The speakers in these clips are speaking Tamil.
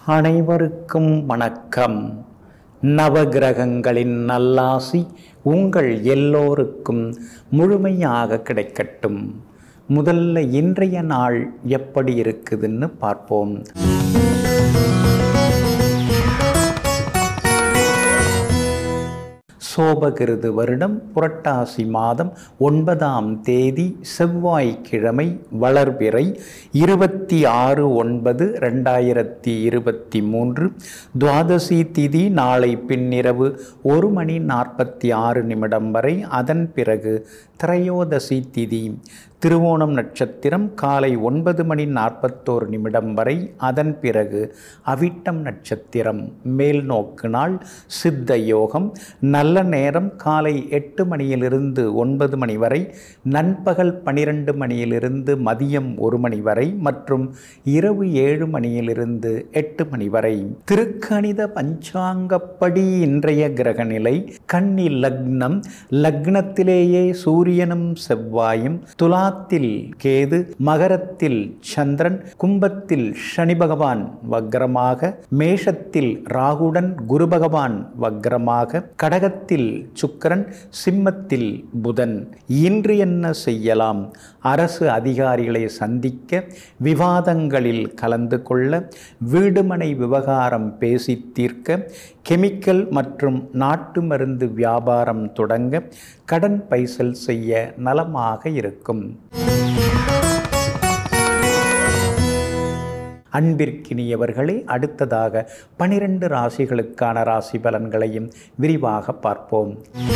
அனைவருக்கும் வணக்கம் நவகிரகங்களின் நல்லாசி உங்கள் எல்லோருக்கும் முழுமையாக கிடைக்கட்டும் முதல்ல இன்றைய நாள் எப்படி இருக்குதுன்னு பார்ப்போம் சோபகிருது வருடம் புரட்டாசி மாதம் ஒன்பதாம் தேதி செவ்வாய்க்கிழமை வளர்பிறை இருபத்தி ஆறு ஒன்பது ரெண்டாயிரத்தி இருபத்தி மூன்று துவாதசி திதி நாளை பின்னிரவு ஒரு மணி நாற்பத்தி ஆறு நிமிடம் வரை அதன் பிறகு திரையோதசி திதி திருவோணம் நட்சத்திரம் காலை ஒன்பது மணி நாற்பத்தோரு நிமிடம் வரை அதன் பிறகு அவிட்டம் நட்சத்திரம் மேல் நோக்கு நாள் சித்த யோகம் நல்ல நேரம் காலை எட்டு மணியிலிருந்து ஒன்பது மணி வரை நண்பகல் பனிரெண்டு மணியிலிருந்து மதியம் ஒரு மணி வரை மற்றும் இரவு ஏழு மணியிலிருந்து எட்டு மணி வரை திருக்கணித பஞ்சாங்கப்படி இன்றைய கிரகநிலை கன்னி லக்னம் லக்னத்திலேயே சூரியனும் செவ்வாயும் துலாத்தில் கேது மகரத்தில் சந்திரன் கும்பத்தில் சனி பகவான் வக்ரமாக மேஷத்தில் ராகுடன் குரு பகவான் வக்ரமாக கடகத்தில் சுக்கரன் சிம்மத்தில் புதன் இன்று என்ன செய்யலாம் அரசு அதிகாரிகளை சந்திக்க விவாதங்களில் கலந்து கொள்ள வீடுமனை விவகாரம் பேசி தீர்க்க கெமிக்கல் மற்றும் நாட்டு மருந்து வியாபாரம் தொடங்க கடன் பைசல் செய்ய நலமாக இருக்கும் அன்பிற்கினியவர்களே அடுத்ததாக பனிரெண்டு ராசிகளுக்கான ராசி பலன்களையும் விரிவாக பார்ப்போம்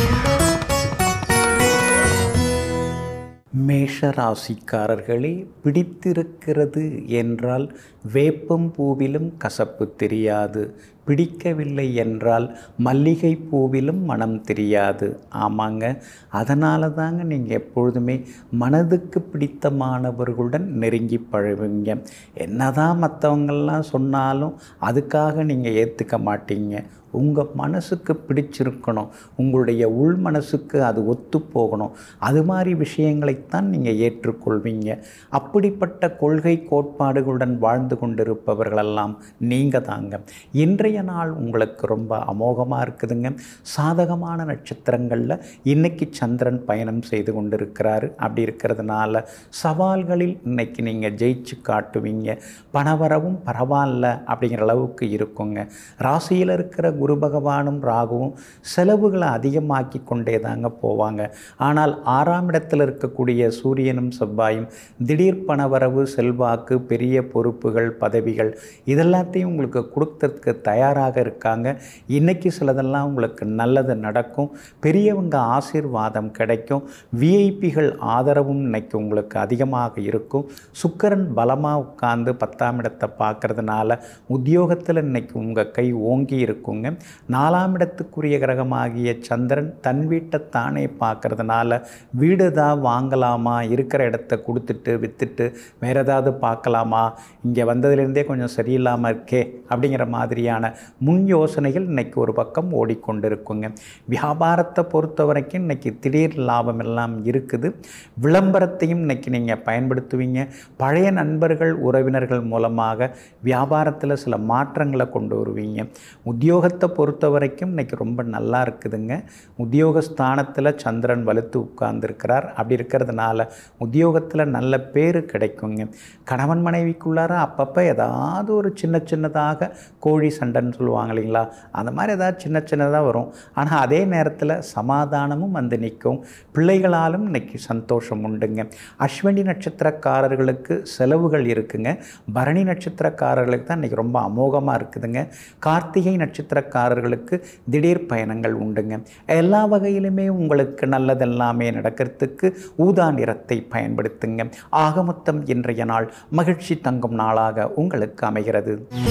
மேஷ ராசிக்காரர்களே பிடித்திருக்கிறது என்றால் வேப்பம் பூவிலும் கசப்பு தெரியாது பிடிக்கவில்லை என்றால் மல்லிகை பூவிலும் மனம் தெரியாது ஆமாங்க அதனால தாங்க நீங்கள் எப்பொழுதுமே மனதுக்கு பிடித்தமானவர்களுடன் நெருங்கி பழகுவீங்க என்னதான் மற்றவங்கெல்லாம் சொன்னாலும் அதுக்காக நீங்கள் ஏற்றுக்க மாட்டீங்க உங்கள் மனசுக்கு பிடிச்சிருக்கணும் உங்களுடைய உள் மனசுக்கு அது ஒத்து போகணும் அது மாதிரி விஷயங்களைத்தான் நீங்கள் ஏற்றுக்கொள்வீங்க அப்படிப்பட்ட கொள்கை கோட்பாடுகளுடன் வாழ்ந்து கொண்டிருப்பவர்களெல்லாம் நீங்கள் தாங்க இன்றைய நாள் உங்களுக்கு ரொம்ப அமோகமாக இருக்குதுங்க சாதகமான நட்சத்திரங்களில் இன்னைக்கு சந்திரன் பயணம் செய்து கொண்டிருக்கிறாரு அப்படி இருக்கிறதுனால சவால்களில் இன்னைக்கு நீங்கள் ஜெயிச்சு காட்டுவீங்க பணவரவும் பரவாயில்ல அப்படிங்கிற அளவுக்கு இருக்குங்க ராசியில் இருக்கிற குரு பகவானும் ராகுவும் செலவுகளை அதிகமாக்கி கொண்டே தாங்க போவாங்க ஆனால் ஆறாம் இடத்தில் இருக்கக்கூடிய சூரியனும் செவ்வாயும் திடீர் பணவரவு செல்வாக்கு பெரிய பொறுப்புகள் பதவிகள் இதெல்லாத்தையும் உங்களுக்கு கொடுக்கறதுக்கு தயாராக இருக்காங்க இன்றைக்கி சிலதெல்லாம் உங்களுக்கு நல்லது நடக்கும் பெரியவங்க ஆசீர்வாதம் கிடைக்கும் விஐபிகள் ஆதரவும் இன்னைக்கு உங்களுக்கு அதிகமாக இருக்கும் சுக்கரன் பலமாக உட்கார்ந்து பத்தாம் இடத்தை பார்க்கறதுனால உத்தியோகத்தில் இன்னைக்கு உங்கள் கை ஓங்கி இருக்குங்க நாலாம் இடத்துக்குரிய கிரகமாகிய சந்திரன் தன் வீட்டை தானே பார்க்கறதுனால வீடு தான் வாங்கலாமா இருக்கிற இடத்த கொடுத்துட்டு விற்றுட்டு வேறு ஏதாவது பார்க்கலாமா இங்கே வந்ததுலேருந்தே கொஞ்சம் சரியில்லாமல் இருக்கே அப்படிங்கிற மாதிரியான முன் யோசனைகள் இன்னைக்கு ஒரு பக்கம் ஓடிக்கொண்டிருக்குங்க வியாபாரத்தை பொறுத்த வரைக்கும் இன்னைக்கு திடீர் லாபம் எல்லாம் இருக்குது விளம்பரத்தையும் இன்னைக்கு நீங்கள் பயன்படுத்துவீங்க பழைய நண்பர்கள் உறவினர்கள் மூலமாக வியாபாரத்தில் சில மாற்றங்களை கொண்டு வருவீங்க உத்தியோகத்தை பொறுத்த வரைக்கும் இன்னைக்கு ரொம்ப நல்லா இருக்குதுங்க உத்தியோகஸ்தானத்தில் சந்திரன் வலுத்து உட்கார்ந்துருக்கிறார் அப்படி இருக்கிறதுனால உத்தியோகத்தில் நல்ல பேர் கிடைக்குங்க கணவன் மனைவிக்குள்ளார அப்பப்போ ஏதாவது ஒரு சின்ன சின்னதாக கோழி சண்டைன்னு சொல்லுவாங்க இல்லைங்களா அந்த மாதிரி ஏதாவது சின்ன சின்னதாக வரும் ஆனால் அதே நேரத்தில் சமாதானமும் வந்து நிற்கும் பிள்ளைகளாலும் இன்னைக்கு சந்தோஷம் உண்டுங்க அஸ்வினி நட்சத்திரக்காரர்களுக்கு செலவுகள் இருக்குங்க பரணி நட்சத்திரக்காரர்களுக்கு தான் இன்றைக்கி ரொம்ப அமோகமாக இருக்குதுங்க கார்த்திகை நட்சத்திரக்காரர்களுக்கு திடீர் பயணங்கள் உண்டுங்க எல்லா வகையிலுமே உங்களுக்கு நல்லதெல்லாமே நடக்கிறதுக்கு ஊதா நிறத்தை பயன்படுத்துங்க ஆக மொத்தம் இன்றைய நாள் மகிழ்ச்சி தங்கும் நாளாக உங்களுக்கு அமைகிறது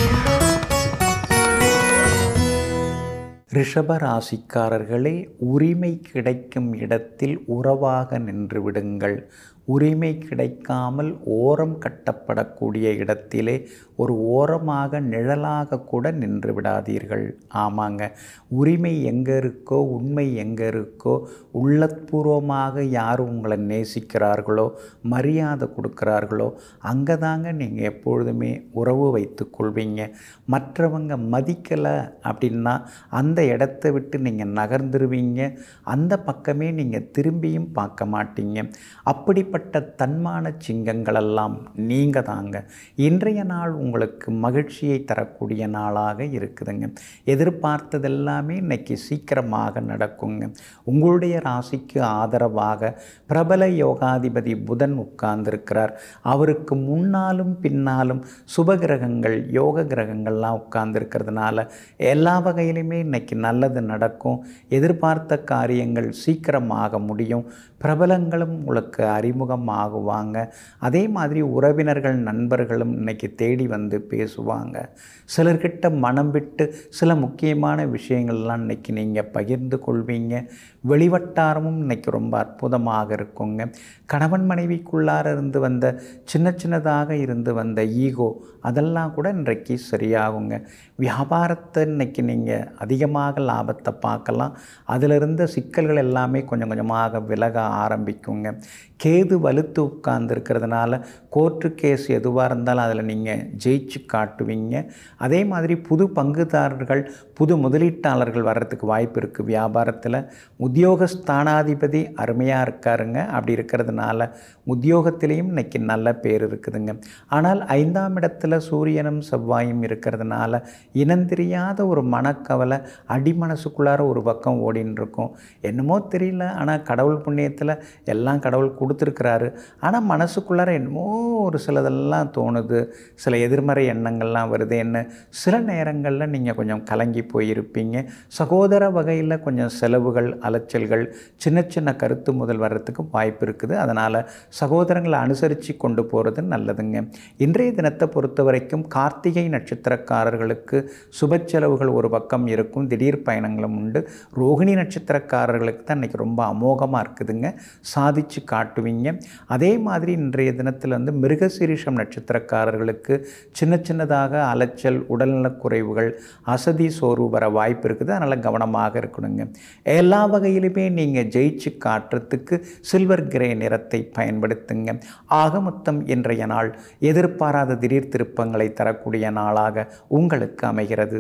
ரிஷப ராசிக்காரர்களே உரிமை கிடைக்கும் இடத்தில் உறவாக நின்று விடுங்கள் உரிமை கிடைக்காமல் ஓரம் கட்டப்படக்கூடிய இடத்திலே ஒரு ஓரமாக நிழலாக கூட நின்று விடாதீர்கள் ஆமாங்க உரிமை எங்கே இருக்கோ உண்மை எங்கே இருக்கோ உள்ளற்பூர்வமாக யார் உங்களை நேசிக்கிறார்களோ மரியாதை கொடுக்குறார்களோ அங்கே தாங்க நீங்கள் எப்பொழுதுமே உறவு வைத்து கொள்வீங்க மற்றவங்க மதிக்கலை அப்படின்னா அந்த இடத்த விட்டு நீங்கள் நகர்ந்துருவீங்க அந்த பக்கமே நீங்கள் திரும்பியும் பார்க்க மாட்டீங்க அப்படிப்பட்ட தன்மான சிங்கங்களெல்லாம் நீங்கள் தாங்க இன்றைய நாள் உங்களுக்கு மகிழ்ச்சியை தரக்கூடிய நாளாக இருக்குதுங்க எதிர்பார்த்ததெல்லாமே இன்னைக்கு சீக்கிரமாக நடக்குங்க உங்களுடைய ராசிக்கு ஆதரவாக பிரபல யோகாதிபதி புதன் உட்கார்ந்திருக்கிறார் அவருக்கு முன்னாலும் பின்னாலும் சுபகிரகங்கள் யோக கிரகங்கள்லாம் உட்கார்ந்துருக்கிறதுனால எல்லா வகையிலுமே இன்னைக்கு நல்லது நடக்கும் எதிர்பார்த்த காரியங்கள் சீக்கிரமாக முடியும் பிரபலங்களும் உங்களுக்கு அறிமுகமாகுவாங்க அதே மாதிரி உறவினர்கள் நண்பர்களும் இன்னைக்கு தேடி வந்து பேசுவாங்க சிலர்கிட்ட மனம் விட்டு சில முக்கியமான விஷயங்கள்லாம் இன்னைக்கு நீங்கள் பகிர்ந்து கொள்வீங்க வெளிவட்டாரமும் இன்னைக்கு ரொம்ப அற்புதமாக இருக்குங்க கணவன் மனைவிக்குள்ளார இருந்து வந்த சின்ன சின்னதாக இருந்து வந்த ஈகோ அதெல்லாம் கூட இன்றைக்கு சரியாகுங்க வியாபாரத்தை இன்னைக்கு நீங்கள் அதிகமாக லாபத்தை பார்க்கலாம் அதில் இருந்த சிக்கல்கள் எல்லாமே கொஞ்சம் கொஞ்சமாக விலக ஆரம்பிக்குங்க கேது வலுத்து உட்கார்ந்துருக்கிறதுனால கோர்ட்டு கேஸ் எதுவாக இருந்தாலும் அதில் நீங்கள் ஜெயிச்சு காட்டுவீங்க அதே மாதிரி புது பங்குதாரர்கள் புது முதலீட்டாளர்கள் வர்றதுக்கு வாய்ப்பு இருக்குது வியாபாரத்தில் உத்தியோகஸ்தானாதிபதி அருமையாக இருக்காருங்க அப்படி இருக்கிறதுனால உத்தியோகத்திலையும் இன்னைக்கு நல்ல பேர் இருக்குதுங்க ஆனால் ஐந்தாம் இடத்துல சூரியனும் செவ்வாயும் இருக்கிறதுனால இனந்தெரியாத ஒரு மனக்கவலை அடிமனசுக்குள்ளார ஒரு பக்கம் ஓடின்னு இருக்கும் என்னமோ தெரியல ஆனால் கடவுள் புண்ணியத்தில் எல்லாம் கடவுள் கொடுத்துருக்கிறாரு ஆனால் மனசுக்குள்ளார என்னமோ ஒரு சிலதெல்லாம் தோணுது சில எதிர்மறை எண்ணங்கள்லாம் வருதுன்னு சில நேரங்களில் நீங்கள் கொஞ்சம் கலங்கி போயிருப்பீங்க சகோதர வகையில் கொஞ்சம் செலவுகள் அலைச்சல்கள் சின்ன சின்ன கருத்து முதல் வர்றதுக்கு வாய்ப்பு இருக்குது அதனால் சகோதரங்களை அனுசரித்து கொண்டு போகிறது நல்லதுங்க இன்றைய தினத்தை பொறுத்த வரைக்கும் கார்த்திகை நட்சத்திரக்காரர்களுக்கு சுப செலவுகள் ஒரு பக்கம் இருக்கும் திடீர் பயணங்களும் உண்டு ரோகிணி நட்சத்திரக்காரர்களுக்கு தான் இன்றைக்கி ரொம்ப அமோகமாக இருக்குதுங்க சாதிச்சு காட்டுவீங்க அதே மாதிரி இன்றைய தினத்தில் வந்து மிருகசீரிஷம் நட்சத்திரக்காரர்களுக்கு சின்ன சின்னதாக அலைச்சல் உடல்நலக் குறைவுகள் அசதி சோர்வு வர வாய்ப்பு இருக்குது அதனால் கவனமாக இருக்கணுங்க எல்லா வகையிலுமே நீங்கள் ஜெயிச்சு காட்டுறதுக்கு சில்வர் கிரே நிறத்தை பயன்படுத்துங்க ஆக மொத்தம் இன்றைய நாள் எதிர்பாராத திடீர் திருப்பங்களை தரக்கூடிய நாளாக உங்களுக்கு அமைகிறது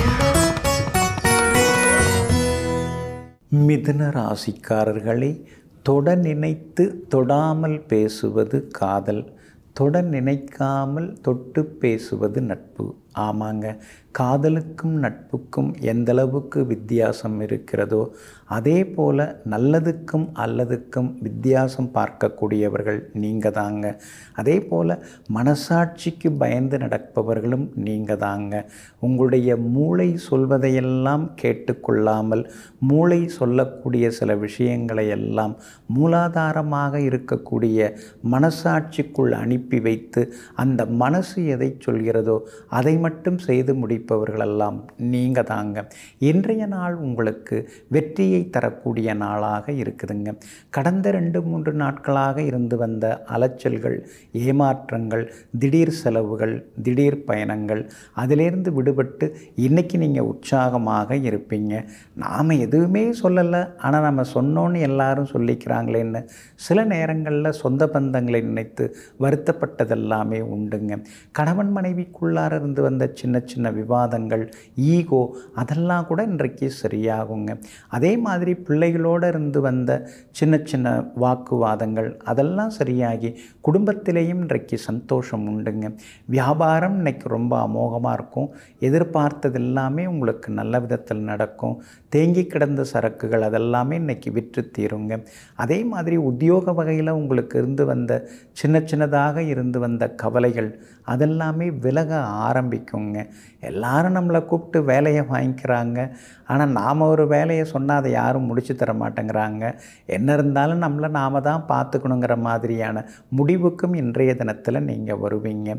மிதுன ராசிக்காரர்களை தொட நினைத்து தொடாமல் பேசுவது காதல் தொட நினைக்காமல் தொட்டு பேசுவது நட்பு ஆமாங்க காதலுக்கும் நட்புக்கும் எந்தளவுக்கு வித்தியாசம் இருக்கிறதோ அதே போல் நல்லதுக்கும் அல்லதுக்கும் வித்தியாசம் பார்க்கக்கூடியவர்கள் நீங்கள் தாங்க அதே போல் மனசாட்சிக்கு பயந்து நடப்பவர்களும் நீங்கள் தாங்க உங்களுடைய மூளை சொல்வதையெல்லாம் கேட்டுக்கொள்ளாமல் மூளை சொல்லக்கூடிய சில விஷயங்களை எல்லாம் மூலாதாரமாக இருக்கக்கூடிய மனசாட்சிக்குள் அனுப்பி வைத்து அந்த மனசு எதை சொல்கிறதோ அதை மட்டும் செய்து முடிப்பவர்களெல்லாம் நீங்கள் தாங்க இன்றைய நாள் உங்களுக்கு வெற்றியை தரக்கூடிய நாளாக இருக்குதுங்க கடந்த ரெண்டு மூன்று நாட்களாக இருந்து வந்த அலைச்சல்கள் ஏமாற்றங்கள் திடீர் செலவுகள் திடீர் பயணங்கள் அதிலேருந்து விடுபட்டு இன்றைக்கி நீங்கள் உற்சாகமாக இருப்பீங்க நாம் எதுவுமே சொல்லலை ஆனால் நம்ம சொன்னோன்னு எல்லாரும் சொல்லிக்கிறாங்களேன்னு சில நேரங்களில் சொந்த பந்தங்களை நினைத்து வருத்தப்பட்டதெல்லாமே உண்டுங்க கணவன் மனைவிக்குள்ளார இருந்து வந்த சின்ன சின்ன விவாதங்கள் ஈகோ அதெல்லாம் கூட இன்றைக்கு சரியாகுங்க அதே மாதிரி பிள்ளைகளோடு இருந்து வந்த சின்ன சின்ன வாக்குவாதங்கள் அதெல்லாம் சரியாகி குடும்பத்திலேயும் இன்றைக்கு சந்தோஷம் உண்டுங்க வியாபாரம் இன்னைக்கு ரொம்ப அமோகமாக இருக்கும் எதிர்பார்த்தது எல்லாமே உங்களுக்கு நல்ல விதத்தில் நடக்கும் தேங்கி கிடந்த சரக்குகள் அதெல்லாமே இன்னைக்கு விற்று தீருங்க அதே மாதிரி உத்தியோக வகையில் உங்களுக்கு இருந்து வந்த சின்ன சின்னதாக இருந்து வந்த கவலைகள் அதெல்லாமே விலக ஆரம்பிக்குங்க எல்லாரும் நம்மளை கூப்பிட்டு வேலையை வாங்கிக்கிறாங்க ஆனால் நாம் ஒரு வேலையை சொன்னால் அதை யாரும் முடிச்சு தர மாட்டேங்கிறாங்க என்ன இருந்தாலும் நம்மளை நாம் தான் பார்த்துக்கணுங்கிற மாதிரியான முடிவுக்கும் இன்றைய தினத்தில் நீங்கள் வருவீங்க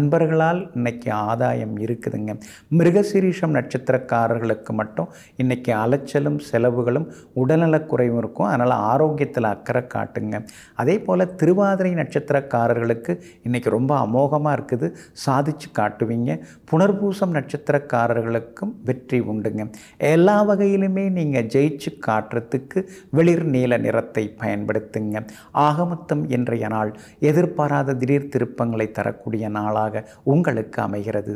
நண்பர்களால் இன்னைக்கு ஆதாயம் இருக்குதுங்க மிருகசீரிஷம் நட்சத்திரக்காரர்களுக்கு மட்டும் இன்னைக்கு இன்றைக்கி அலைச்சலும் செலவுகளும் உடல்நலக்குறைவும் இருக்கும் அதனால் ஆரோக்கியத்தில் அக்கறை காட்டுங்க அதே போல் திருவாதிரை நட்சத்திரக்காரர்களுக்கு இன்றைக்கி ரொம்ப அமோகமாக இருக்குது சாதிச்சு காட்டுவீங்க புனர்பூசம் நட்சத்திரக்காரர்களுக்கும் வெற்றி உண்டுங்க எல்லா வகையிலுமே நீங்கள் ஜெயிச்சு காட்டுறதுக்கு வெளிர் நீல நிறத்தை பயன்படுத்துங்க ஆகமொத்தம் இன்றைய நாள் எதிர்பாராத திடீர் திருப்பங்களை தரக்கூடிய நாளாக உங்களுக்கு அமைகிறது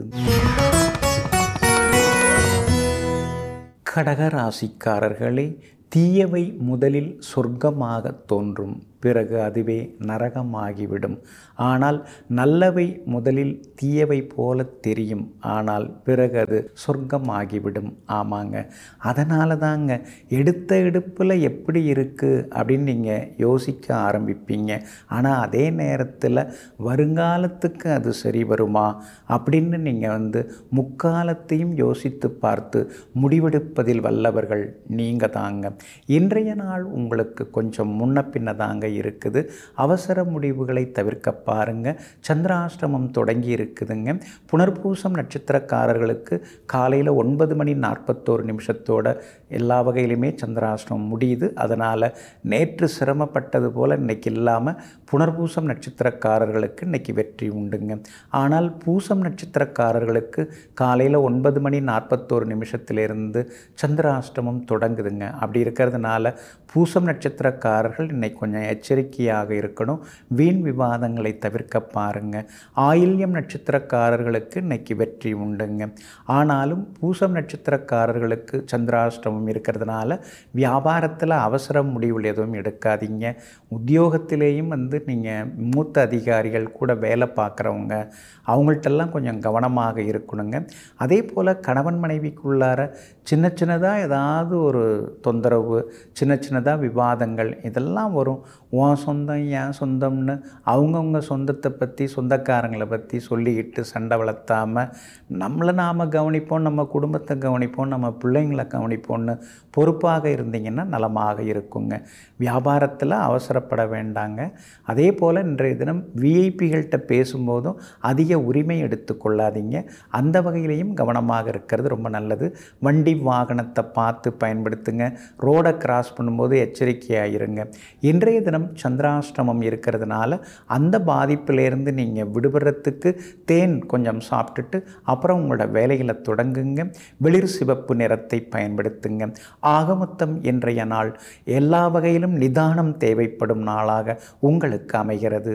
கடகராசிக்காரர்களே தீயவை முதலில் சொர்க்கமாக தோன்றும் பிறகு அதுவே நரகமாகிவிடும் ஆனால் நல்லவை முதலில் தீயவை போல தெரியும் ஆனால் பிறகு அது சொர்க்கமாகிவிடும் ஆமாங்க அதனால தாங்க எடுத்த எடுப்பில் எப்படி இருக்குது அப்படின்னு நீங்கள் யோசிக்க ஆரம்பிப்பீங்க ஆனால் அதே நேரத்தில் வருங்காலத்துக்கு அது சரி வருமா அப்படின்னு நீங்கள் வந்து முக்காலத்தையும் யோசித்து பார்த்து முடிவெடுப்பதில் வல்லவர்கள் நீங்கள் தாங்க இன்றைய நாள் உங்களுக்கு கொஞ்சம் முன்ன பின்ன தாங்க இருக்குது அவசர முடிவுகளை தவிர்க்க பாருங்க சந்திராஷ்டமம் தொடங்கி இருக்குதுங்க புனர்பூசம் நட்சத்திரக்காரர்களுக்கு காலையில் ஒன்பது மணி நாற்பத்தோரு நிமிஷத்தோட எல்லா வகையிலுமே சந்திராஷ்டமம் முடியுது அதனால் நேற்று சிரமப்பட்டது போல் இன்னைக்கு இல்லாமல் புனர்பூசம் நட்சத்திரக்காரர்களுக்கு இன்னைக்கு வெற்றி உண்டுங்க ஆனால் பூசம் நட்சத்திரக்காரர்களுக்கு காலையில் ஒன்பது மணி நாற்பத்தோரு நிமிஷத்திலிருந்து சந்திராஷ்டமம் தொடங்குதுங்க அப்படி இருக்கிறதுனால பூசம் நட்சத்திரக்காரர்கள் இன்னைக்கு கொஞ்சம் எச்சரிக்கையாக இருக்கணும் வீண் விவாதங்களை தவிர்க்க பாருங்க ஆயில்யம் நட்சத்திரக்காரர்களுக்கு இன்னைக்கு வெற்றி உண்டுங்க ஆனாலும் பூசம் நட்சத்திரக்காரர்களுக்கு சந்திராஷ்டமம் இருக்கிறதுனால வியாபாரத்தில் அவசர முடிவுகள் எதுவும் எடுக்காதீங்க உத்தியோகத்திலேயும் வந்து நீங்கள் மூத்த அதிகாரிகள் கூட வேலை பார்க்குறவங்க அவங்கள்ட்டெல்லாம் கொஞ்சம் கவனமாக இருக்கணுங்க அதே போல் கணவன் மனைவிக்குள்ளார சின்ன சின்னதாக ஏதாவது ஒரு தொந்தரவு சின்ன சின்னதாக விவாதங்கள் இதெல்லாம் வரும் உன் சொந்தம் என் சொந்தம்னு அவங்கவுங்க சொந்தத்தை பற்றி சொந்தக்காரங்களை பற்றி சொல்லிக்கிட்டு சண்டை வளர்த்தாமல் நம்மளை நாம் கவனிப்போம் நம்ம குடும்பத்தை கவனிப்போம் நம்ம பிள்ளைங்களை கவனிப்போம்னு பொறுப்பாக இருந்தீங்கன்னா நலமாக இருக்குங்க வியாபாரத்தில் அவசரப்பட வேண்டாங்க அதே போல் இன்றைய தினம் விஐபிகள்கிட்ட பேசும்போதும் அதிக உரிமை எடுத்துக்கொள்ளாதீங்க அந்த வகையிலையும் கவனமாக இருக்கிறது ரொம்ப நல்லது வண்டி வாகனத்தை பார்த்து பயன்படுத்துங்க ரோடை கிராஸ் பண்ணும்போது எச்சரிக்கையாக இருங்க இன்றைய தினம் சந்திராஷ்டமம் இருக்கிறதுனால அந்த பாதிப்பிலேருந்து நீங்கள் விடுபடுறதுக்கு தேன் கொஞ்சம் சாப்பிட்டுட்டு அப்புறம் உங்களோட வேலைகளை தொடங்குங்க வெளிர் சிவப்பு நிறத்தை பயன்படுத்துங்க ஆகமொத்தம் இன்றைய நாள் எல்லா வகையிலும் நிதானம் தேவைப்படும் நாளாக உங்களுக்கு அமைகிறது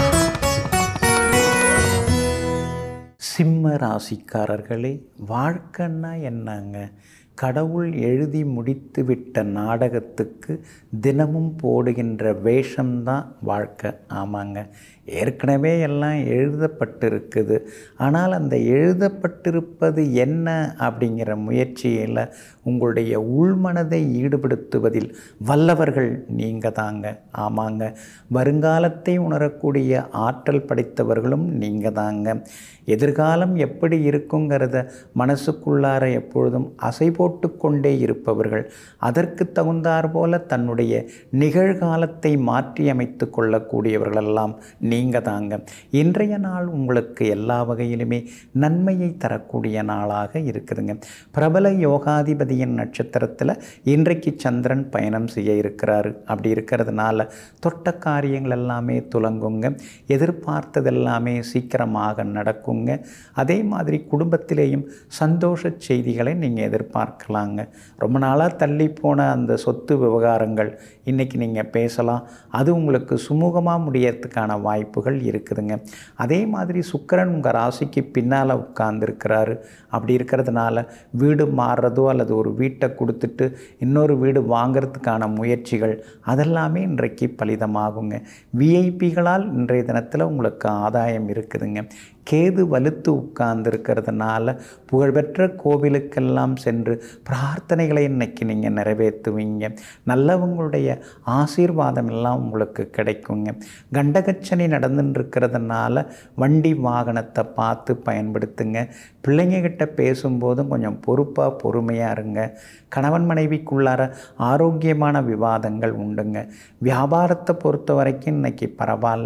சிம்ம ராசிக்காரர்களே வாழ்க்கைன்னா என்னங்க கடவுள் எழுதி முடித்துவிட்ட நாடகத்துக்கு தினமும் போடுகின்ற வேஷம்தான் வாழ்க்கை ஆமாங்க ஏற்கனவே எல்லாம் எழுதப்பட்டிருக்குது ஆனால் அந்த எழுதப்பட்டிருப்பது என்ன அப்படிங்கிற முயற்சியில் உங்களுடைய உள்மனதை ஈடுபடுத்துவதில் வல்லவர்கள் நீங்கள் தாங்க ஆமாங்க வருங்காலத்தை உணரக்கூடிய ஆற்றல் படைத்தவர்களும் நீங்கள் தாங்க எதிர்காலம் எப்படி இருக்குங்கிறத மனசுக்குள்ளார எப்பொழுதும் அசை போட்டு கொண்டே இருப்பவர்கள் அதற்கு தகுந்தாற் போல தன்னுடைய நிகழ்காலத்தை மாற்றியமைத்து கொள்ளக்கூடியவர்களெல்லாம் நீங்கள் தாங்க இன்றைய நாள் உங்களுக்கு எல்லா வகையிலுமே நன்மையை தரக்கூடிய நாளாக இருக்குதுங்க பிரபல யோகாதிபதியின் நட்சத்திரத்தில் இன்றைக்கு சந்திரன் பயணம் செய்ய இருக்கிறாரு அப்படி இருக்கிறதுனால தொட்ட காரியங்கள் எல்லாமே துலங்குங்க எதிர்பார்த்ததெல்லாமே சீக்கிரமாக நடக்குங்க அதே மாதிரி குடும்பத்திலேயும் சந்தோஷ செய்திகளை நீங்கள் எதிர்பார்க்கலாங்க ரொம்ப நாளாக தள்ளி போன அந்த சொத்து விவகாரங்கள் இன்றைக்கி நீங்கள் பேசலாம் அது உங்களுக்கு சுமூகமாக முடியறதுக்கான வாய்ப்புகள் இருக்குதுங்க அதே மாதிரி சுக்கிரன் உங்கள் ராசிக்கு பின்னால் உட்கார்ந்துருக்கிறாரு அப்படி இருக்கிறதுனால வீடு மாறுறதோ அல்லது ஒரு வீட்டை கொடுத்துட்டு இன்னொரு வீடு வாங்கிறதுக்கான முயற்சிகள் அதெல்லாமே இன்றைக்கு பலிதமாகுங்க விஐபிகளால் இன்றைய தினத்தில் உங்களுக்கு ஆதாயம் இருக்குதுங்க கேது வலுத்து உட்கார்ந்துருக்கிறதுனால புகழ்பெற்ற கோவிலுக்கெல்லாம் சென்று பிரார்த்தனைகளை இன்னைக்கு நீங்கள் நிறைவேற்றுவீங்க நல்லவங்களுடைய ஆசீர்வாதம் எல்லாம் உங்களுக்கு கிடைக்குங்க கண்டகச்சனி நடந்துட்டு இருக்கிறதுனால வண்டி வாகனத்தை பார்த்து பயன்படுத்துங்க பிள்ளைங்ககிட்ட பேசும்போதும் கொஞ்சம் பொறுப்பாக பொறுமையாக இருங்க கணவன் மனைவிக்குள்ளார ஆரோக்கியமான விவாதங்கள் உண்டுங்க வியாபாரத்தை பொறுத்த வரைக்கும் இன்னைக்கு பரவாயில்ல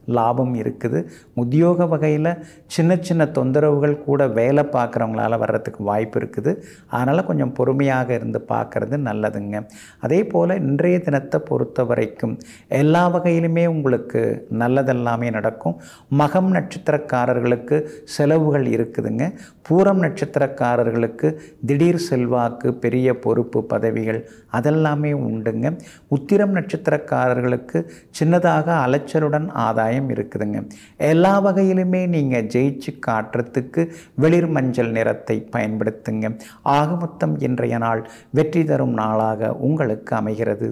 லாபம் இருக்குது உத்தியோக வகையில் சின்ன சின்ன தொந்தரவுகள் கூட வேலை பார்க்குறவங்களால வர்றதுக்கு வாய்ப்பு இருக்குது அதனால் கொஞ்சம் பொறுமையாக இருந்து பார்க்குறது நல்லதுங்க அதே போல் இன்றைய தினத்தை பொறுத்த வரைக்கும் எல்லா வகையிலுமே உங்களுக்கு நல்லதெல்லாமே நடக்கும் மகம் நட்சத்திரக்காரர்களுக்கு செலவுகள் இருக்குதுங்க பூரம் நட்சத்திரக்காரர்களுக்கு திடீர் செல்வாக்கு பெரிய பொறுப்பு பதவிகள் அதெல்லாமே உண்டுங்க உத்திரம் நட்சத்திரக்காரர்களுக்கு சின்னதாக அலைச்சலுடன் ஆதாயம் இருக்குதுங்க எல்லா வகையிலுமே நீங்கள் ஜெயிச்சு காட்டுறதுக்கு வெளிர் மஞ்சள் நிறத்தை பயன்படுத்துங்க ஆக மொத்தம் இன்றைய நாள் வெற்றி தரும் நாளாக உங்களுக்கு அமைகிறது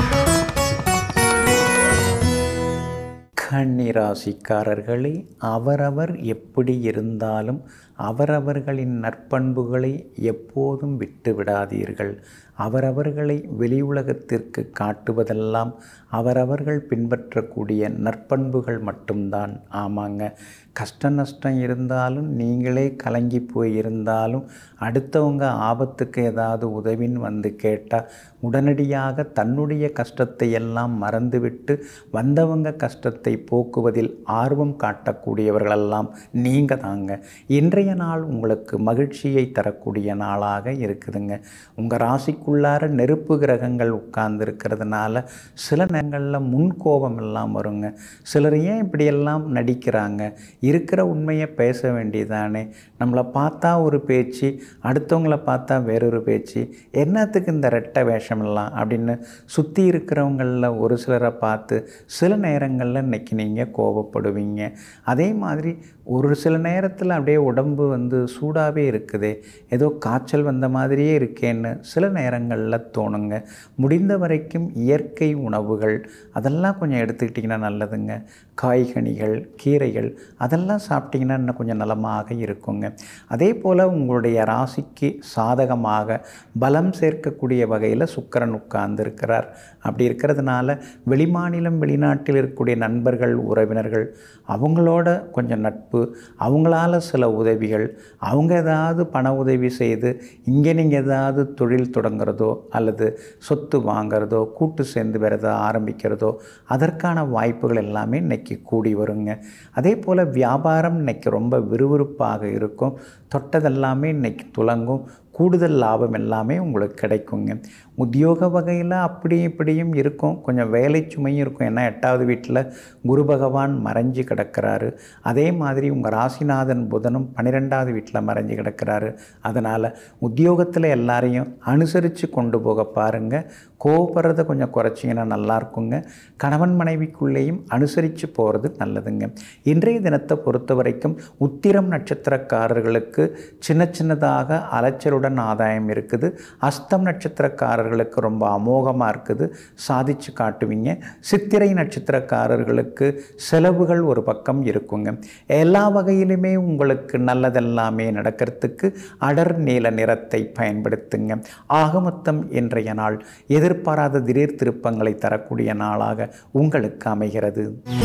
கன்னிராசிக்காரர்களே அவரவர் எப்படி இருந்தாலும் அவரவர்களின் நற்பண்புகளை எப்போதும் விட்டு விடாதீர்கள் அவரவர்களை வெளி உலகத்திற்கு காட்டுவதெல்லாம் அவரவர்கள் பின்பற்றக்கூடிய நற்பண்புகள் மட்டும்தான் ஆமாங்க கஷ்ட நஷ்டம் இருந்தாலும் நீங்களே கலங்கி போய் இருந்தாலும் அடுத்தவங்க ஆபத்துக்கு ஏதாவது உதவின்னு வந்து கேட்டால் உடனடியாக தன்னுடைய கஷ்டத்தை எல்லாம் மறந்துவிட்டு வந்தவங்க கஷ்டத்தை போக்குவதில் ஆர்வம் காட்டக்கூடியவர்களெல்லாம் நீங்கள் தாங்க இன்றைய நாள் உங்களுக்கு மகிழ்ச்சியை தரக்கூடிய நாளாக இருக்குதுங்க உங்கள் ராசிக்குள்ளார நெருப்பு கிரகங்கள் உட்கார்ந்து இருக்கிறதுனால சில நேரங்களில் முன்கோபம் எல்லாம் வருங்க சிலர் ஏன் இப்படியெல்லாம் நடிக்கிறாங்க இருக்கிற உண்மையை பேச வேண்டியதானே நம்மளை பார்த்தா ஒரு பேச்சு அடுத்தவங்களை பார்த்தா வேறொரு பேச்சு என்னத்துக்கு இந்த ரெட்டை வேஷமெல்லாம் அப்படின்னு சுற்றி இருக்கிறவங்களில் ஒரு சிலரை பார்த்து சில நேரங்களில் இன்னைக்கு நீங்கள் கோபப்படுவீங்க அதே மாதிரி ஒரு சில நேரத்தில் அப்படியே உடம்பு வந்து சூடாகவே இருக்குது ஏதோ காய்ச்சல் வந்த மாதிரியே இருக்கேன்னு சில நேரங்களில் தோணுங்க முடிந்த வரைக்கும் இயற்கை உணவுகள் அதெல்லாம் கொஞ்சம் எடுத்துக்கிட்டிங்கன்னா நல்லதுங்க காய்கனிகள் கீரைகள் அதெல்லாம் சாப்பிட்டிங்கன்னா இன்னும் கொஞ்சம் நலமாக இருக்குங்க அதே போல் உங்களுடைய ராசிக்கு சாதகமாக பலம் சேர்க்கக்கூடிய வகையில் சுக்கரன் உட்கார்ந்து இருக்கிறார் அப்படி இருக்கிறதுனால வெளிமாநிலம் வெளிநாட்டில் இருக்கக்கூடிய நண்பர்கள் உறவினர்கள் அவங்களோட கொஞ்சம் நட்பு அவங்களால சில உதவிகள் அவங்க ஏதாவது பண உதவி செய்து இங்கே நீங்கள் ஏதாவது தொழில் தொடங்குறதோ அல்லது சொத்து வாங்கிறதோ கூட்டு சேர்ந்து வேறு ஏதாவது ஆரம்பிக்கிறதோ அதற்கான வாய்ப்புகள் எல்லாமே இன்னைக்கு கூடி வருங்க அதே போல் வியாபாரம் இன்னைக்கு ரொம்ப விறுவிறுப்பாக இருக்கும் தொட்டதெல்லாமே இன்னைக்கு துலங்கும் கூடுதல் லாபம் எல்லாமே உங்களுக்கு கிடைக்குங்க உத்தியோக வகையில் அப்படியும் இப்படியும் இருக்கும் கொஞ்சம் வேலை சுமையும் இருக்கும் ஏன்னா எட்டாவது வீட்டில் குரு பகவான் மறைஞ்சு கிடக்கிறாரு அதே மாதிரி உங்கள் ராசிநாதன் புதனும் பன்னிரெண்டாவது வீட்டில் மறைஞ்சு கிடக்கிறாரு அதனால் உத்தியோகத்தில் எல்லாரையும் அனுசரித்து கொண்டு போக பாருங்கள் கோவப்படுறதை கொஞ்சம் குறைச்சிங்கன்னா நல்லா இருக்குங்க கணவன் மனைவிக்குள்ளேயும் அனுசரித்து போகிறது நல்லதுங்க இன்றைய தினத்தை பொறுத்த வரைக்கும் உத்திரம் நட்சத்திரக்காரர்களுக்கு சின்ன சின்னதாக அலைச்சலுடன் ஆதாயம் இருக்குது அஸ்தம் நட்சத்திரக்காரர்களுக்கு ரொம்ப அமோகமாக இருக்குது சாதிச்சு காட்டுவீங்க சித்திரை நட்சத்திரக்காரர்களுக்கு செலவுகள் ஒரு பக்கம் இருக்குங்க எல்லா வகையிலுமே உங்களுக்கு நல்லதெல்லாமே நடக்கிறதுக்கு அடர் நீல நிறத்தை பயன்படுத்துங்க ஆக மொத்தம் இன்றைய நாள் எதிர்பாராத திடீர் திருப்பங்களை தரக்கூடிய நாளாக உங்களுக்கு அமைகிறது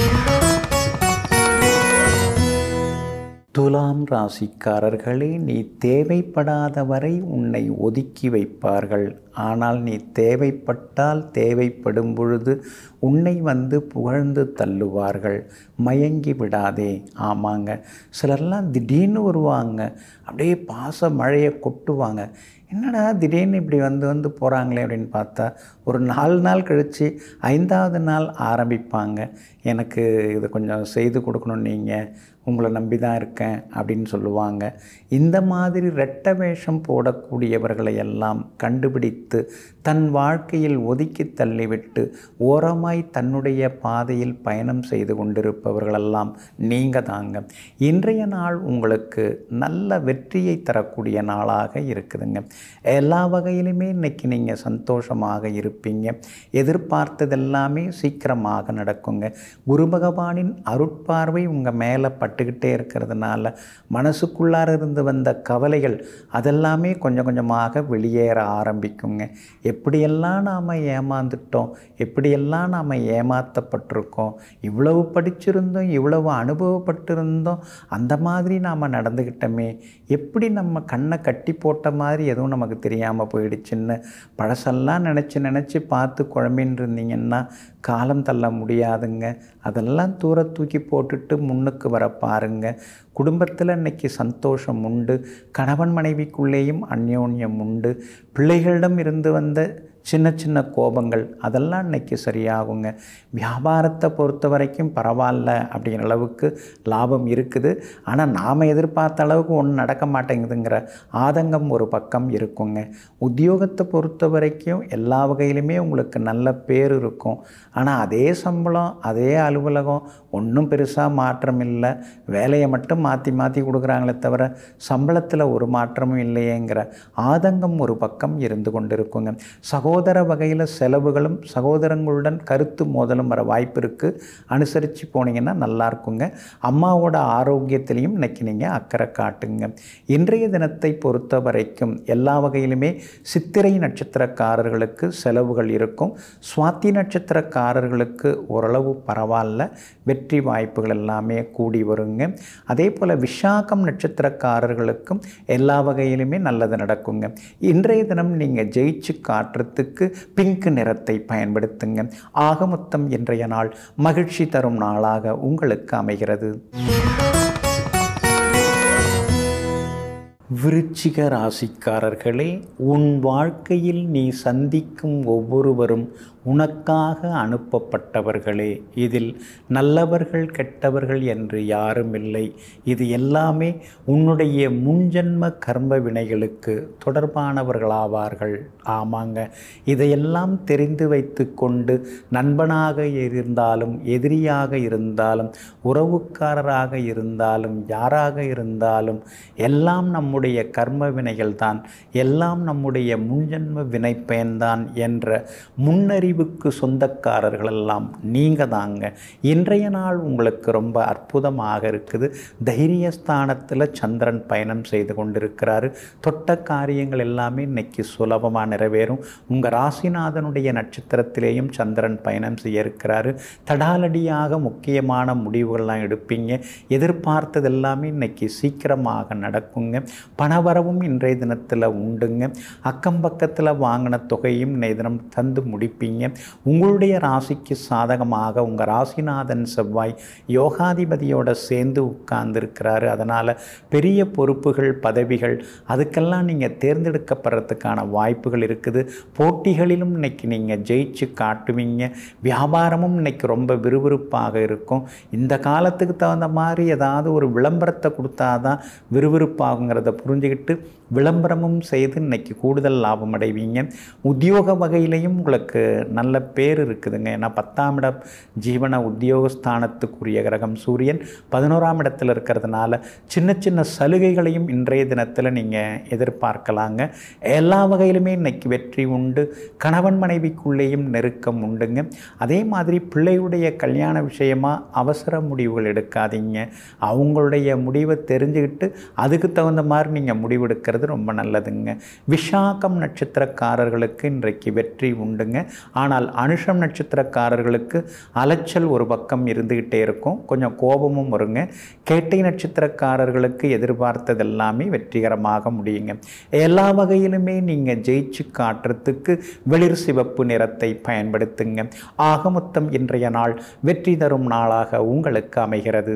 துலாம் ராசிக்காரர்களே நீ தேவைப்படாத வரை உன்னை ஒதுக்கி வைப்பார்கள் ஆனால் நீ தேவைப்பட்டால் தேவைப்படும் பொழுது உன்னை வந்து புகழ்ந்து தள்ளுவார்கள் மயங்கி விடாதே ஆமாங்க சிலர்லாம் திடீர்னு வருவாங்க அப்படியே பாச மழையை கொட்டுவாங்க என்னடா திடீர்னு இப்படி வந்து வந்து போகிறாங்களே அப்படின்னு பார்த்தா ஒரு நாலு நாள் கழித்து ஐந்தாவது நாள் ஆரம்பிப்பாங்க எனக்கு இதை கொஞ்சம் செய்து கொடுக்கணும் நீங்கள் உங்களை நம்பி தான் இருக்கேன் அப்படின்னு சொல்லுவாங்க இந்த மாதிரி ரெட்ட வேஷம் போடக்கூடியவர்களை எல்லாம் கண்டுபிடித்து தன் வாழ்க்கையில் ஒதுக்கி தள்ளிவிட்டு ஓரமாய் தன்னுடைய பாதையில் பயணம் செய்து கொண்டிருப்பவர்களெல்லாம் நீங்கள் தாங்க இன்றைய நாள் உங்களுக்கு நல்ல வெற்றியை தரக்கூடிய நாளாக இருக்குதுங்க எல்லா வகையிலுமே இன்னைக்கு நீங்கள் சந்தோஷமாக இருப்பீங்க எதிர்பார்த்ததெல்லாமே சீக்கிரமாக நடக்குங்க குரு பகவானின் அருட்பார்வை உங்கள் மேலே பட்டுக்கிட்டே இருக்கிறதுனால மனசுக்குள்ளார இருந்து வந்த கவலைகள் அதெல்லாமே கொஞ்சம் கொஞ்சமாக வெளியேற ஆரம்பிக்குங்க எப்படியெல்லாம் நாம் ஏமாந்துட்டோம் எப்படியெல்லாம் நாம் ஏமாற்றப்பட்டிருக்கோம் இவ்வளவு படிச்சிருந்தோம் இவ்வளவு அனுபவப்பட்டிருந்தோம் அந்த மாதிரி நாம் நடந்துக்கிட்டோமே எப்படி நம்ம கண்ணை கட்டி போட்ட மாதிரி எதுவும் நமக்கு தெரியாமல் போயிடுச்சுன்னு பழசெல்லாம் நினச்சி நினச்சி நினச்சி பார்த்து குழம்பின்னு இருந்தீங்கன்னா காலம் தள்ள முடியாதுங்க அதெல்லாம் தூர தூக்கி போட்டுட்டு முன்னுக்கு வர பாருங்க குடும்பத்தில் இன்னைக்கு சந்தோஷம் உண்டு கணவன் மனைவிக்குள்ளேயும் அந்யோன்யம் உண்டு பிள்ளைகளிடம் இருந்து வந்த சின்ன சின்ன கோபங்கள் அதெல்லாம் இன்னைக்கு சரியாகுங்க வியாபாரத்தை பொறுத்த வரைக்கும் பரவாயில்ல அப்படிங்கிற அளவுக்கு லாபம் இருக்குது ஆனால் நாம் எதிர்பார்த்த அளவுக்கு ஒன்றும் நடக்க மாட்டேங்குதுங்கிற ஆதங்கம் ஒரு பக்கம் இருக்குங்க உத்தியோகத்தை பொறுத்த வரைக்கும் எல்லா வகையிலுமே உங்களுக்கு நல்ல பேர் இருக்கும் ஆனால் அதே சம்பளம் அதே அலுவலகம் ஒன்றும் பெருசாக மாற்றம் இல்லை வேலையை மட்டும் மாற்றி மாற்றி கொடுக்குறாங்களே தவிர சம்பளத்தில் ஒரு மாற்றமும் இல்லையேங்கிற ஆதங்கம் ஒரு பக்கம் இருந்து கொண்டிருக்குங்க சகோதர வகையில் செலவுகளும் சகோதரங்களுடன் கருத்து மோதலும் வர வாய்ப்பு இருக்குது அனுசரித்து போனீங்கன்னா நல்லா இருக்குங்க அம்மாவோட ஆரோக்கியத்திலையும் இன்னைக்கு நீங்கள் அக்கறை காட்டுங்க இன்றைய தினத்தை பொறுத்த வரைக்கும் எல்லா வகையிலுமே சித்திரை நட்சத்திரக்காரர்களுக்கு செலவுகள் இருக்கும் சுவாத்தி நட்சத்திரக்காரர்களுக்கு ஓரளவு பரவாயில்ல வெற்றி வாய்ப்புகள் எல்லாமே கூடி வருங்க அதே போல் விஷாகம் நட்சத்திரக்காரர்களுக்கும் எல்லா வகையிலுமே நல்லது நடக்குங்க இன்றைய தினம் நீங்கள் ஜெயிச்சு காட்டுறதுக்கு பிங்க் நிறத்தை பயன்படுத்துங்க ஆக மொத்தம் இன்றைய நாள் மகிழ்ச்சி தரும் நாளாக உங்களுக்கு அமைகிறது விருச்சிக ராசிக்காரர்களே உன் வாழ்க்கையில் நீ சந்திக்கும் ஒவ்வொருவரும் உனக்காக அனுப்பப்பட்டவர்களே இதில் நல்லவர்கள் கெட்டவர்கள் என்று யாரும் இல்லை இது எல்லாமே உன்னுடைய முன்ஜன்ம கர்ம வினைகளுக்கு தொடர்பானவர்களாவார்கள் ஆமாங்க இதையெல்லாம் தெரிந்து வைத்து கொண்டு நண்பனாக இருந்தாலும் எதிரியாக இருந்தாலும் உறவுக்காரராக இருந்தாலும் யாராக இருந்தாலும் எல்லாம் நம்முடைய கர்ம வினைகள் தான் எல்லாம் நம்முடைய முன்ஜன்ம வினைப்பயன்தான் என்ற முன்னறிவுக்கு சொந்தக்காரர்களெல்லாம் நீங்கள் தாங்க இன்றைய நாள் உங்களுக்கு ரொம்ப அற்புதமாக இருக்குது தைரியஸ்தானத்தில் சந்திரன் பயணம் செய்து கொண்டிருக்கிறாரு தொட்ட காரியங்கள் எல்லாமே இன்னைக்கு சுலபமாக நிறைவேறும் உங்கள் ராசிநாதனுடைய நட்சத்திரத்திலேயும் சந்திரன் பயணம் செய்ய இருக்கிறாரு தடாலடியாக முக்கியமான முடிவுகள்லாம் எடுப்பீங்க எதிர்பார்த்தது எல்லாமே இன்னைக்கு சீக்கிரமாக நடக்குங்க பணவரவும் இன்றைய தினத்தில் உண்டுங்க அக்கம் பக்கத்தில் வாங்கின தொகையும் இன்றைய தினம் தந்து முடிப்பீங்க உங்களுடைய ராசிக்கு சாதகமாக உங்கள் ராசிநாதன் செவ்வாய் யோகாதிபதியோட சேர்ந்து உட்கார்ந்துருக்கிறாரு அதனால் பெரிய பொறுப்புகள் பதவிகள் அதுக்கெல்லாம் நீங்கள் தேர்ந்தெடுக்கப்படுறதுக்கான வாய்ப்புகள் இருக்குது போட்டிகளிலும் இன்னைக்கு நீங்கள் ஜெயிச்சு காட்டுவீங்க வியாபாரமும் இன்னைக்கு ரொம்ப விறுவிறுப்பாக இருக்கும் இந்த காலத்துக்கு தகுந்த மாதிரி ஏதாவது ஒரு விளம்பரத்தை கொடுத்தாதான் விறுவிறுப்பாகுங்கிறத புரிஞ்சுக்கிட்டு விளம்பரமும் செய்து இன்னைக்கு கூடுதல் லாபம் அடைவீங்க உத்தியோக வகையிலையும் உங்களுக்கு நல்ல பேர் இருக்குதுங்க ஏன்னா பத்தாம் இடம் ஜீவன உத்தியோகஸ்தானத்துக்குரிய கிரகம் சூரியன் பதினோராம் இடத்துல இருக்கிறதுனால சின்ன சின்ன சலுகைகளையும் இன்றைய தினத்தில் நீங்கள் எதிர்பார்க்கலாங்க எல்லா வகையிலுமே இன்னைக்கு வெற்றி உண்டு கணவன் மனைவிக்குள்ளேயும் நெருக்கம் உண்டுங்க அதே மாதிரி பிள்ளையுடைய கல்யாண விஷயமா அவசர முடிவுகள் எடுக்காதீங்க அவங்களுடைய முடிவை தெரிஞ்சுக்கிட்டு அதுக்கு தகுந்த மாதிரி நீங்கள் முடிவெடுக்கிறது ரொம்ப நல்லதுங்க விஷாகம் நட்சத்திரக்காரர்களுக்கு இன்றைக்கு வெற்றி உண்டுங்க ஆனால் அனுஷம் நட்சத்திரக்காரர்களுக்கு அலைச்சல் ஒரு பக்கம் இருந்துக்கிட்டே இருக்கும் கொஞ்சம் கோபமும் வருங்க கேட்டை நட்சத்திரக்காரர்களுக்கு எதிர்பார்த்தது எல்லாமே வெற்றிகரமாக முடியுங்க எல்லா வகையிலுமே நீங்கள் ஜெயிச்சு காட்டுறதுக்கு வெளிர் சிவப்பு நிறத்தை பயன்படுத்துங்க ஆக மொத்தம் இன்றைய நாள் வெற்றி தரும் நாளாக உங்களுக்கு அமைகிறது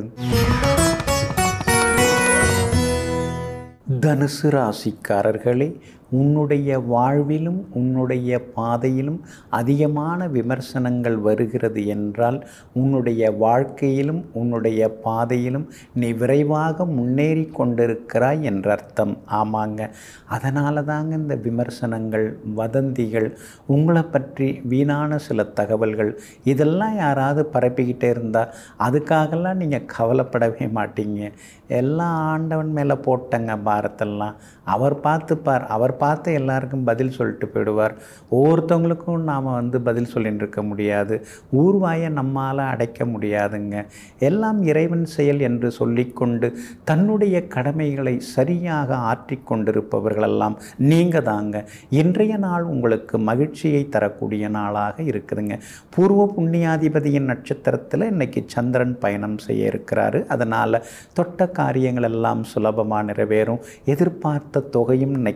தனுசு ராசிக்காரர்களே உன்னுடைய வாழ்விலும் உன்னுடைய பாதையிலும் அதிகமான விமர்சனங்கள் வருகிறது என்றால் உன்னுடைய வாழ்க்கையிலும் உன்னுடைய பாதையிலும் நீ விரைவாக முன்னேறி கொண்டிருக்கிறாய் என்ற அர்த்தம் ஆமாங்க அதனால தாங்க இந்த விமர்சனங்கள் வதந்திகள் உங்களை பற்றி வீணான சில தகவல்கள் இதெல்லாம் யாராவது பரப்பிக்கிட்டே இருந்தால் அதுக்காகலாம் நீங்கள் கவலைப்படவே மாட்டீங்க எல்லாம் ஆண்டவன் மேலே போட்டங்க பாரத்தெல்லாம் அவர் பார்த்துப்பார் அவர் பார்த்து எல்லாருக்கும் பதில் சொல்லிட்டு போயிடுவார் ஒவ்வொருத்தவங்களுக்கும் நாம் வந்து பதில் சொல்லிட்டு இருக்க முடியாது ஊர்வாயை நம்மால் அடைக்க முடியாதுங்க எல்லாம் இறைவன் செயல் என்று சொல்லிக்கொண்டு தன்னுடைய கடமைகளை சரியாக ஆற்றிக் கொண்டிருப்பவர்களெல்லாம் நீங்கள் தாங்க இன்றைய நாள் உங்களுக்கு மகிழ்ச்சியை தரக்கூடிய நாளாக இருக்குதுங்க பூர்வ புண்ணியாதிபதியின் நட்சத்திரத்தில் இன்னைக்கு சந்திரன் பயணம் செய்ய இருக்கிறாரு அதனால் தொட்ட காரியங்கள் எல்லாம் சுலபமாக நிறைவேறும் எதிர்பார்த்த தொகையும் இன்னைக்கு உங்களுக்கு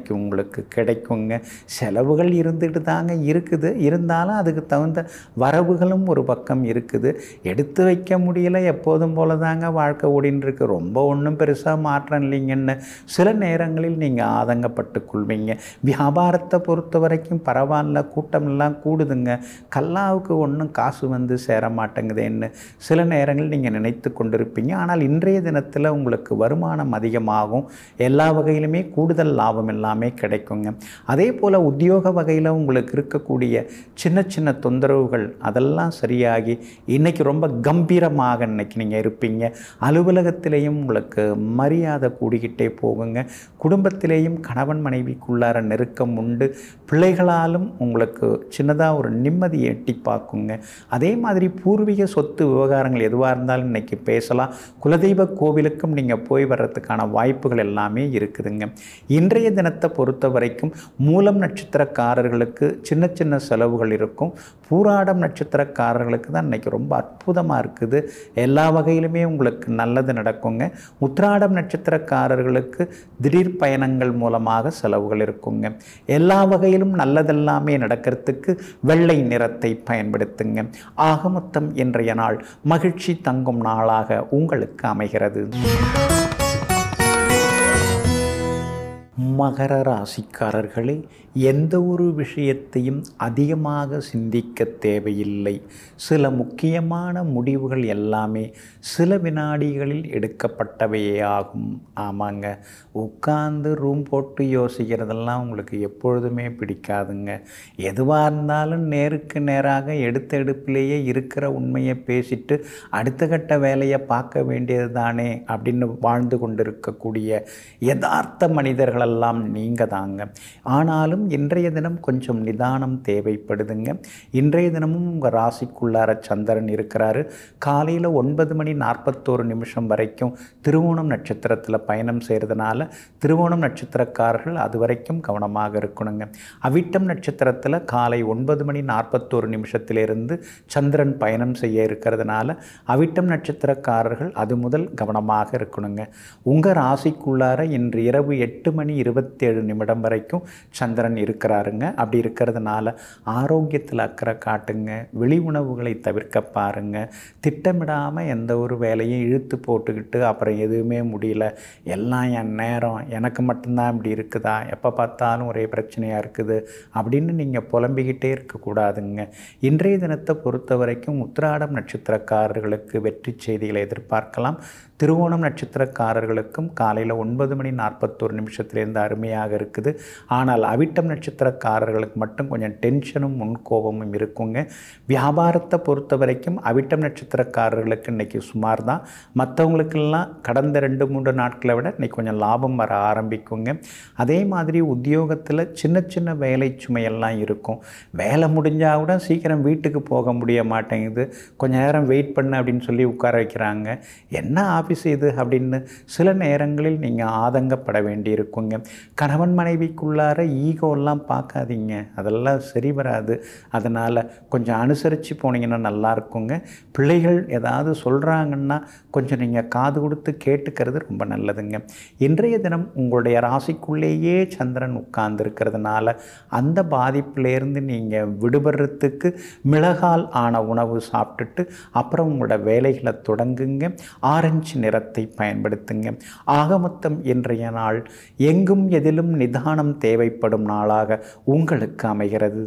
உங்களுக்கு கிடைக்குங்க செலவுகள் இருந்துட்டு தாங்க இருக்குது இருந்தாலும் அதுக்கு தகுந்த வரவுகளும் ஒரு பக்கம் இருக்குது எடுத்து வைக்க முடியல எப்போதும் போல தாங்க வாழ்க்கை ஓடின்னு இருக்கு ரொம்ப ஒன்றும் பெருசாக மாற்றம் இல்லைங்கன்னு சில நேரங்களில் நீங்கள் ஆதங்கப்பட்டு கொள்வீங்க வியாபாரத்தை பொறுத்த வரைக்கும் பரவாயில்ல கூட்டமெல்லாம் கூடுதுங்க கல்லாவுக்கு ஒன்றும் காசு வந்து சேர மாட்டேங்குதேன்னு சில நேரங்கள் நீங்கள் நினைத்து கொண்டிருப்பீங்க ஆனால் இன்றைய தினத்தில் உங்களுக்கு வருமானம் அதிகமாகும் எல்லா வகையிலுமே கூடுதல் லாபம் எல்லாமே கிடைக்குங்க அதே போல் உத்தியோக வகையில் உங்களுக்கு இருக்கக்கூடிய சின்ன சின்ன தொந்தரவுகள் அதெல்லாம் சரியாகி இன்றைக்கி ரொம்ப கம்பீரமாக இன்னைக்கு நீங்கள் இருப்பீங்க அலுவலகத்திலேயும் உங்களுக்கு மரியாதை கூடிக்கிட்டே போகுங்க குடும்பத்திலேயும் கணவன் மனைவிக்குள்ளார நெருக்கம் உண்டு பிள்ளைகளாலும் உங்களுக்கு சின்னதாக ஒரு நிம்மதியை எட்டி பார்க்குங்க அதே மாதிரி பூர்வீக சொத்து விவகாரங்கள் எதுவாக இருந்தாலும் இன்றைக்கி பேசலாம் குலதெய்வ கோவிலுக்கும் நீங்கள் போய் வர்றதுக்கான வாய்ப்புகள் எல்லாமே இருக்குதுங்க இன்றைய தினத்தை பொறுத்த வரைக்கும் மூலம் நட்சத்திரக்காரர்களுக்கு சின்ன சின்ன செலவுகள் இருக்கும் பூராடம் நட்சத்திரக்காரர்களுக்கு தான் இன்றைக்கி ரொம்ப அற்புதமாக இருக்குது எல்லா வகையிலுமே உங்களுக்கு நல்லது நடக்குங்க உத்ராடம் நட்சத்திரக்காரர்களுக்கு திடீர் பயணங்கள் மூலமாக செலவுகள் இருக்குங்க எல்லா வகையிலும் நல்லதெல்லாமே நடக்கிறதுக்கு வெள்ளை நிறத்தை பயன்படுத்துங்க ஆக மொத்தம் இன்றைய நாள் மகிழ்ச்சி தங்கும் நாளாக உங்களுக்கு அமைகிறது மகர ராசிக்காரர்களே எந்த ஒரு விஷயத்தையும் அதிகமாக சிந்திக்க தேவையில்லை சில முக்கியமான முடிவுகள் எல்லாமே சில வினாடிகளில் எடுக்கப்பட்டவையே ஆகும் ஆமாங்க உட்கார்ந்து ரூம் போட்டு யோசிக்கிறதெல்லாம் உங்களுக்கு எப்பொழுதுமே பிடிக்காதுங்க எதுவாக இருந்தாலும் நேருக்கு நேராக எடுத்த எடுப்பிலேயே இருக்கிற உண்மையை பேசிட்டு அடுத்த கட்ட வேலையை பார்க்க வேண்டியது தானே அப்படின்னு வாழ்ந்து கொண்டிருக்கக்கூடிய யதார்த்த மனிதர்களெல்லாம் நீங்கள் தாங்க ஆனாலும் இன்றைய தினம் கொஞ்சம் நிதானம் தேவைப்படுதுங்க இன்றைய தினமும் உங்கள் ராசிக்குள்ளார சந்திரன் இருக்கிறாரு காலையில் ஒன்பது மணி நாற்பத்தோரு நிமிஷம் வரைக்கும் திருவோணம் நட்சத்திரத்தில் பயணம் செய்கிறதுனால திருவோணம் நட்சத்திரக்காரர்கள் அது வரைக்கும் கவனமாக இருக்கணுங்க அவிட்டம் நட்சத்திரத்தில் காலை ஒன்பது மணி நாற்பத்தோரு நிமிஷத்திலிருந்து சந்திரன் பயணம் செய்ய இருக்கிறதுனால அவிட்டம் நட்சத்திரக்காரர்கள் அது முதல் கவனமாக இருக்கணுங்க உங்கள் ராசிக்குள்ளார இன்று இரவு எட்டு மணி இருபத்தேழு நிமிடம் வரைக்கும் சந்திரன் இருக்கிறாருங்க அப்படி இருக்கிறதுனால ஆரோக்கியத்தில் அக்கறை காட்டுங்க வெளி உணவுகளை தவிர்க்க பாருங்க திட்டமிடாமல் எந்த ஒரு வேலையும் இழுத்து போட்டுக்கிட்டு அப்புறம் எதுவுமே முடியல எல்லாம் என் நேரம் எனக்கு மட்டும்தான் இப்படி இருக்குதா எப்போ பார்த்தாலும் ஒரே பிரச்சனையாக இருக்குது அப்படின்னு நீங்கள் புலம்பிக்கிட்டே இருக்கக்கூடாதுங்க இன்றைய தினத்தை பொறுத்த வரைக்கும் உத்திராடம் நட்சத்திரக்காரர்களுக்கு வெற்றி செய்திகளை எதிர்பார்க்கலாம் திருவோணம் நட்சத்திரக்காரர்களுக்கும் காலையில் ஒன்பது மணி நாற்பத்தோரு நிமிஷத்துலேருந்து அருமையாக இருக்குது ஆனால் அவிட்டம் நட்சத்திரக்காரர்களுக்கு மட்டும் கொஞ்சம் டென்ஷனும் முன்கோபமும் இருக்குங்க வியாபாரத்தை பொறுத்த வரைக்கும் அவிட்டம் நட்சத்திரக்காரர்களுக்கு இன்றைக்கி சுமார் தான் மற்றவங்களுக்கெல்லாம் கடந்த ரெண்டு மூன்று நாட்களை விட இன்றைக்கி கொஞ்சம் லாபம் வர ஆரம்பிக்குங்க அதே மாதிரி உத்தியோகத்தில் சின்ன சின்ன வேலை சுமையெல்லாம் இருக்கும் வேலை முடிஞ்சால் கூட சீக்கிரம் வீட்டுக்கு போக முடிய மாட்டேங்குது கொஞ்ச நேரம் வெயிட் பண்ணு அப்படின்னு சொல்லி உட்கார வைக்கிறாங்க என்ன ஆஃபீஸ் இது அப்படின்னு சில நேரங்களில் நீங்கள் ஆதங்கப்பட வேண்டியிருக்குங்க கணவன் மனைவிக்குள்ளார ஈகோலாம் பார்க்காதீங்க அதெல்லாம் சரி வராது அதனால் கொஞ்சம் அனுசரித்து போனீங்கன்னா நல்லா இருக்குங்க பிள்ளைகள் ஏதாவது சொல்கிறாங்கன்னா கொஞ்சம் நீங்கள் காது கொடுத்து கேட்டுக்கிறது ரொம்ப நல்லதுங்க இன்றைய தினம் உங்களுடைய ராசிக்குள்ளேயே சந்திரன் உட்கார்ந்துருக்கிறதுனால அந்த பாதிப்பிலேருந்து நீங்கள் விடுபடுறதுக்கு மிளகால் ஆன உணவு சாப்பிட்டுட்டு அப்புறம் உங்களோட வேலைகளை தொடங்குங்க ஆரஞ்சு நிறத்தை பயன்படுத்துங்க ஆக மொத்தம் இன்றைய நாள் எங்கும் எதிலும் நிதானம் தேவைப்படும் நாளாக உங்களுக்கு அமைகிறது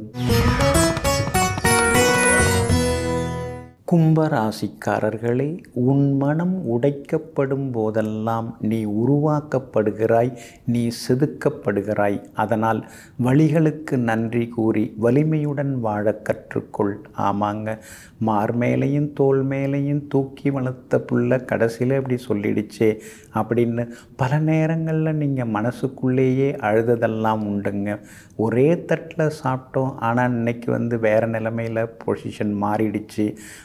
கும்பராசிக்காரர்களே உன் மனம் உடைக்கப்படும் போதெல்லாம் நீ உருவாக்கப்படுகிறாய் நீ செதுக்கப்படுகிறாய் அதனால் வழிகளுக்கு நன்றி கூறி வலிமையுடன் வாழ கற்றுக்கொள் ஆமாங்க மார் மேலையும் தோல் மேலையும் தூக்கி வளர்த்த புள்ள கடைசியில் இப்படி சொல்லிடுச்சே அப்படின்னு பல நேரங்களில் நீங்கள் மனசுக்குள்ளேயே அழுததெல்லாம் உண்டுங்க ஒரே தட்டில் சாப்பிட்டோம் ஆனால் இன்னைக்கு வந்து வேறு நிலைமையில் பொசிஷன் மாறிடுச்சு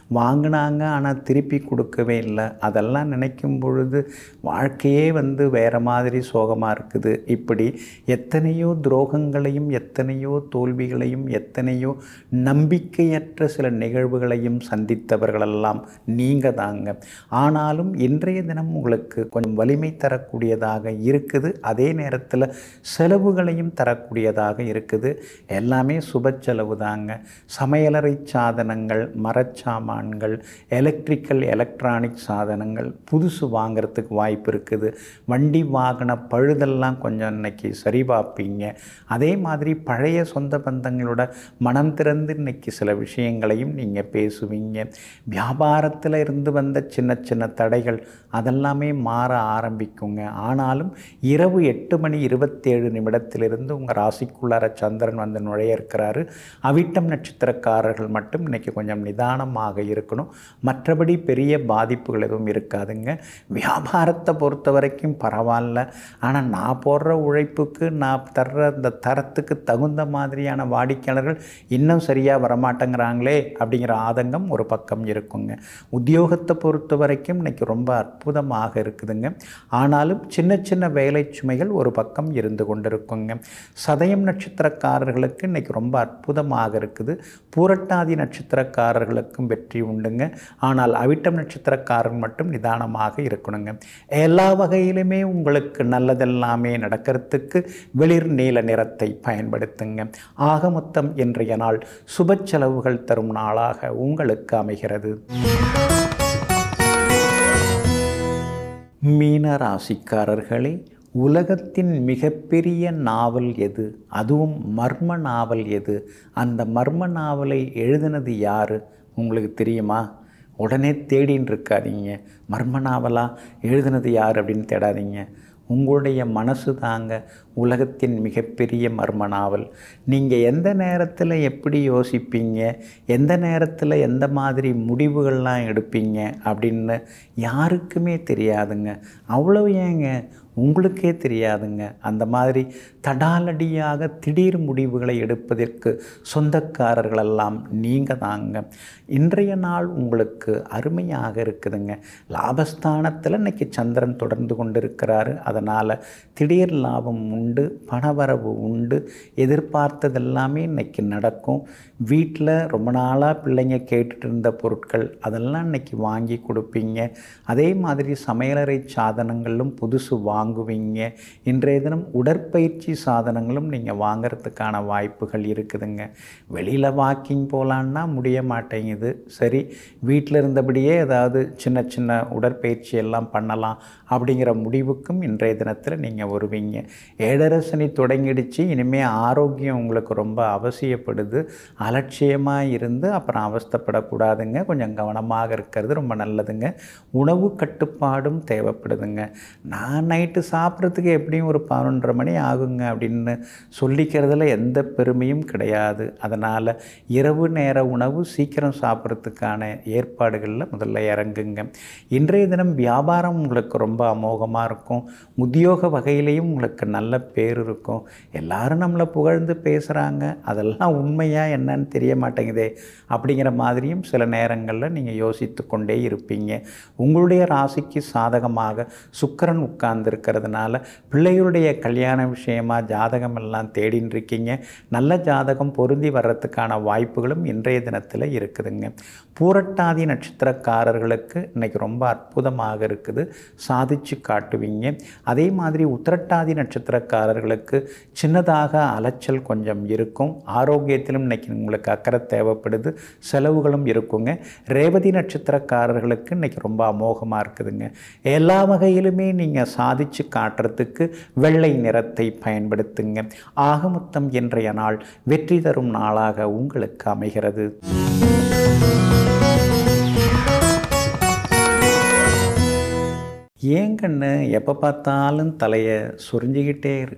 வாங்கினாங்க ஆனால் திருப்பி கொடுக்கவே இல்லை அதெல்லாம் நினைக்கும் பொழுது வாழ்க்கையே வந்து வேறு மாதிரி சோகமாக இருக்குது இப்படி எத்தனையோ துரோகங்களையும் எத்தனையோ தோல்விகளையும் எத்தனையோ நம்பிக்கையற்ற சில நிகழ்வுகளையும் சந்தித்தவர்களெல்லாம் நீங்கள் தாங்க ஆனாலும் இன்றைய தினம் உங்களுக்கு கொஞ்சம் வலிமை தரக்கூடியதாக இருக்குது அதே நேரத்தில் செலவுகளையும் தரக்கூடியதாக இருக்குது எல்லாமே சுப செலவு தாங்க சமையலறை சாதனங்கள் மரச்சாமான்கள் எலக்ட்ரிக்கல் எலக்ட்ரானிக் சாதனங்கள் புதுசு வாங்கிறதுக்கு வாய்ப்பு இருக்குது வண்டி வாகன பழுதெல்லாம் கொஞ்சம் இன்னைக்கு சரி பார்ப்பீங்க அதே மாதிரி பழைய சொந்த பந்தங்களோட மனம் திறந்து இன்னைக்கு சில விஷயங்களையும் நீங்கள் பேசுவீங்க வியாபாரத்தில் இருந்து வந்த சின்ன சின்ன தடைகள் அதெல்லாமே மாற ஆரம்பிக்குங்க ஆனாலும் இரவு எட்டு மணி இருபத்தேழு நிமிடத்திலிருந்து உங்கள் ராசிக்குள்ளார சந்திரன் வந்து நுழைய இருக்கிறாரு அவிட்டம் நட்சத்திரக்காரர்கள் மட்டும் இன்னைக்கு கொஞ்சம் நிதானமாக இருக்கணும் மற்றபடி பெரிய பாதிப்புகள் எதுவும் இருக்காதுங்க வியாபாரத்தை பொறுத்த வரைக்கும் பரவாயில்ல ஆனால் நான் போடுற உழைப்புக்கு நான் தர்ற அந்த தரத்துக்கு தகுந்த மாதிரியான வாடிக்கையாளர்கள் இன்னும் சரியாக வரமாட்டேங்கிறாங்களே அப்படிங்கிற ஆதங்கம் ஒரு பக்கம் இருக்குங்க உத்தியோகத்தை பொறுத்த வரைக்கும் இன்னைக்கு ரொம்ப அற்புதமாக இருக்குதுங்க ஆனாலும் சின்ன சின்ன வேலை சுமைகள் ஒரு பக்கம் இருந்து கொண்டிருக்குங்க சதயம் நட்சத்திரக்காரர்களுக்கு இன்னைக்கு ரொம்ப அற்புதமாக இருக்குது பூரட்டாதி நட்சத்திரக்காரர்களுக்கும் வெற்றி உண்டுங்க ஆனால் அவிட்டம் நட்சத்திரக்காரன் மட்டும் நிதானமாக இருக்கணுங்க எல்லா வகையிலுமே உங்களுக்கு நல்லதெல்லாமே நடக்கிறதுக்கு வெளிர் நீல நிறத்தை பயன்படுத்துங்க ஆக மொத்தம் இன்றைய நாள் சுப செலவுகள் தரும் நாளாக உங்களுக்கு அமைகிறது மீன ராசிக்காரர்களே உலகத்தின் மிகப்பெரிய நாவல் எது அதுவும் மர்ம நாவல் எது அந்த மர்ம நாவலை எழுதினது யார் உங்களுக்கு தெரியுமா உடனே தேடின்னு இருக்காதீங்க மர்ம நாவலாக எழுதினது யார் அப்படின்னு தேடாதீங்க உங்களுடைய மனசு தாங்க உலகத்தின் மிகப்பெரிய மர்ம நாவல் நீங்கள் எந்த நேரத்தில் எப்படி யோசிப்பீங்க எந்த நேரத்தில் எந்த மாதிரி முடிவுகள்லாம் எடுப்பீங்க அப்படின்னு யாருக்குமே தெரியாதுங்க அவ்வளோ ஏங்க உங்களுக்கே தெரியாதுங்க அந்த மாதிரி தடாலடியாக திடீர் முடிவுகளை எடுப்பதற்கு சொந்தக்காரர்களெல்லாம் நீங்கள் தாங்க இன்றைய நாள் உங்களுக்கு அருமையாக இருக்குதுங்க லாபஸ்தானத்தில் இன்னைக்கு சந்திரன் தொடர்ந்து கொண்டிருக்கிறாரு அதனால் திடீர் லாபம் உண்டு பணவரவு உண்டு எதிர்பார்த்ததெல்லாமே இன்னைக்கு நடக்கும் வீட்டில் ரொம்ப நாளாக பிள்ளைங்க கேட்டுட்டு இருந்த பொருட்கள் அதெல்லாம் இன்னைக்கு வாங்கி கொடுப்பீங்க அதே மாதிரி சமையலறை சாதனங்களும் புதுசு வாங்குவீங்க இன்றைய தினம் உடற்பயிற்சி சாதனங்களும் நீங்கள் வாங்கிறதுக்கான வாய்ப்புகள் இருக்குதுங்க வெளியில் வாக்கிங் போகலான்னா முடிய மாட்டேங்குது சரி வீட்டில் இருந்தபடியே ஏதாவது சின்ன சின்ன உடற்பயிற்சி எல்லாம் பண்ணலாம் அப்படிங்கிற முடிவுக்கும் இன்றைய தினத்தில் நீங்கள் வருவீங்க ஏழரசனி தொடங்கிடுச்சு இனிமேல் ஆரோக்கியம் உங்களுக்கு ரொம்ப அவசியப்படுது அலட்சியமாக இருந்து அப்புறம் அவஸ்தைப்படக்கூடாதுங்க கொஞ்சம் கவனமாக இருக்கிறது ரொம்ப நல்லதுங்க உணவு கட்டுப்பாடும் தேவைப்படுதுங்க நான் நைட்டு சாப்பிட்றதுக்கு எப்படியும் ஒரு பதினொன்றரை மணி ஆகுங்க அப்படின்னு சொல்லிக்கிறதுல எந்த பெருமையும் கிடையாது அதனால் இரவு நேர உணவு சீக்கிரம் சாப்பிட்றதுக்கான ஏற்பாடுகளில் முதல்ல இறங்குங்க இன்றைய தினம் வியாபாரம் உங்களுக்கு ரொம்ப அமோகமாக இருக்கும் உத்தியோக வகையிலையும் உங்களுக்கு நல்ல பேர் இருக்கும் எல்லாரும் நம்மளை புகழ்ந்து பேசுகிறாங்க அதெல்லாம் உண்மையாக என்னன்னு தெரிய மாட்டேங்குதே அப்படிங்கிற மாதிரியும் சில நேரங்களில் நீங்கள் யோசித்து கொண்டே இருப்பீங்க உங்களுடைய ராசிக்கு சாதகமாக சுக்கரன் உட்கார்ந்துருக்கிறதுனால பிள்ளைகளுடைய கல்யாண விஷயமா ஜாதகம் எல்லாம் தேடின்னு இருக்கீங்க நல்ல ஜாதகம் பொருந்தி வர்றதுக்கான வாய்ப்புகளும் இன்றைய தினத்தில் இருக்குதுங்க பூரட்டாதி நட்சத்திரக்காரர்களுக்கு இன்னைக்கு ரொம்ப அற்புதமாக இருக்குது சாதிச்சு காட்டுவீங்க அதே மாதிரி உத்திரட்டாதி நட்சத்திரக்காரர்களுக்கு சின்னதாக அலைச்சல் கொஞ்சம் இருக்கும் ஆரோக்கியத்திலும் இன்னைக்கு உங்களுக்கு அக்கறை தேவைப்படுது செலவுகளும் இருக்குங்க ரேவதி நட்சத்திரக்காரர்களுக்கு இன்னைக்கு ரொம்ப அமோகமாக இருக்குதுங்க எல்லா வகையிலுமே நீங்கள் சாதிச்சு காட்டுறதுக்கு வெள்ளை நிறத்தை பயன்படுத்துங்க ஆகமொத்தம் இன்றைய நாள் வெற்றி தரும் நாளாக உங்களுக்கு அமைகிறது ஏன் கண்ணு எப்போ பார்த்தாலும் தலையை சுரிஞ்சிக்கிட்டே இருக்க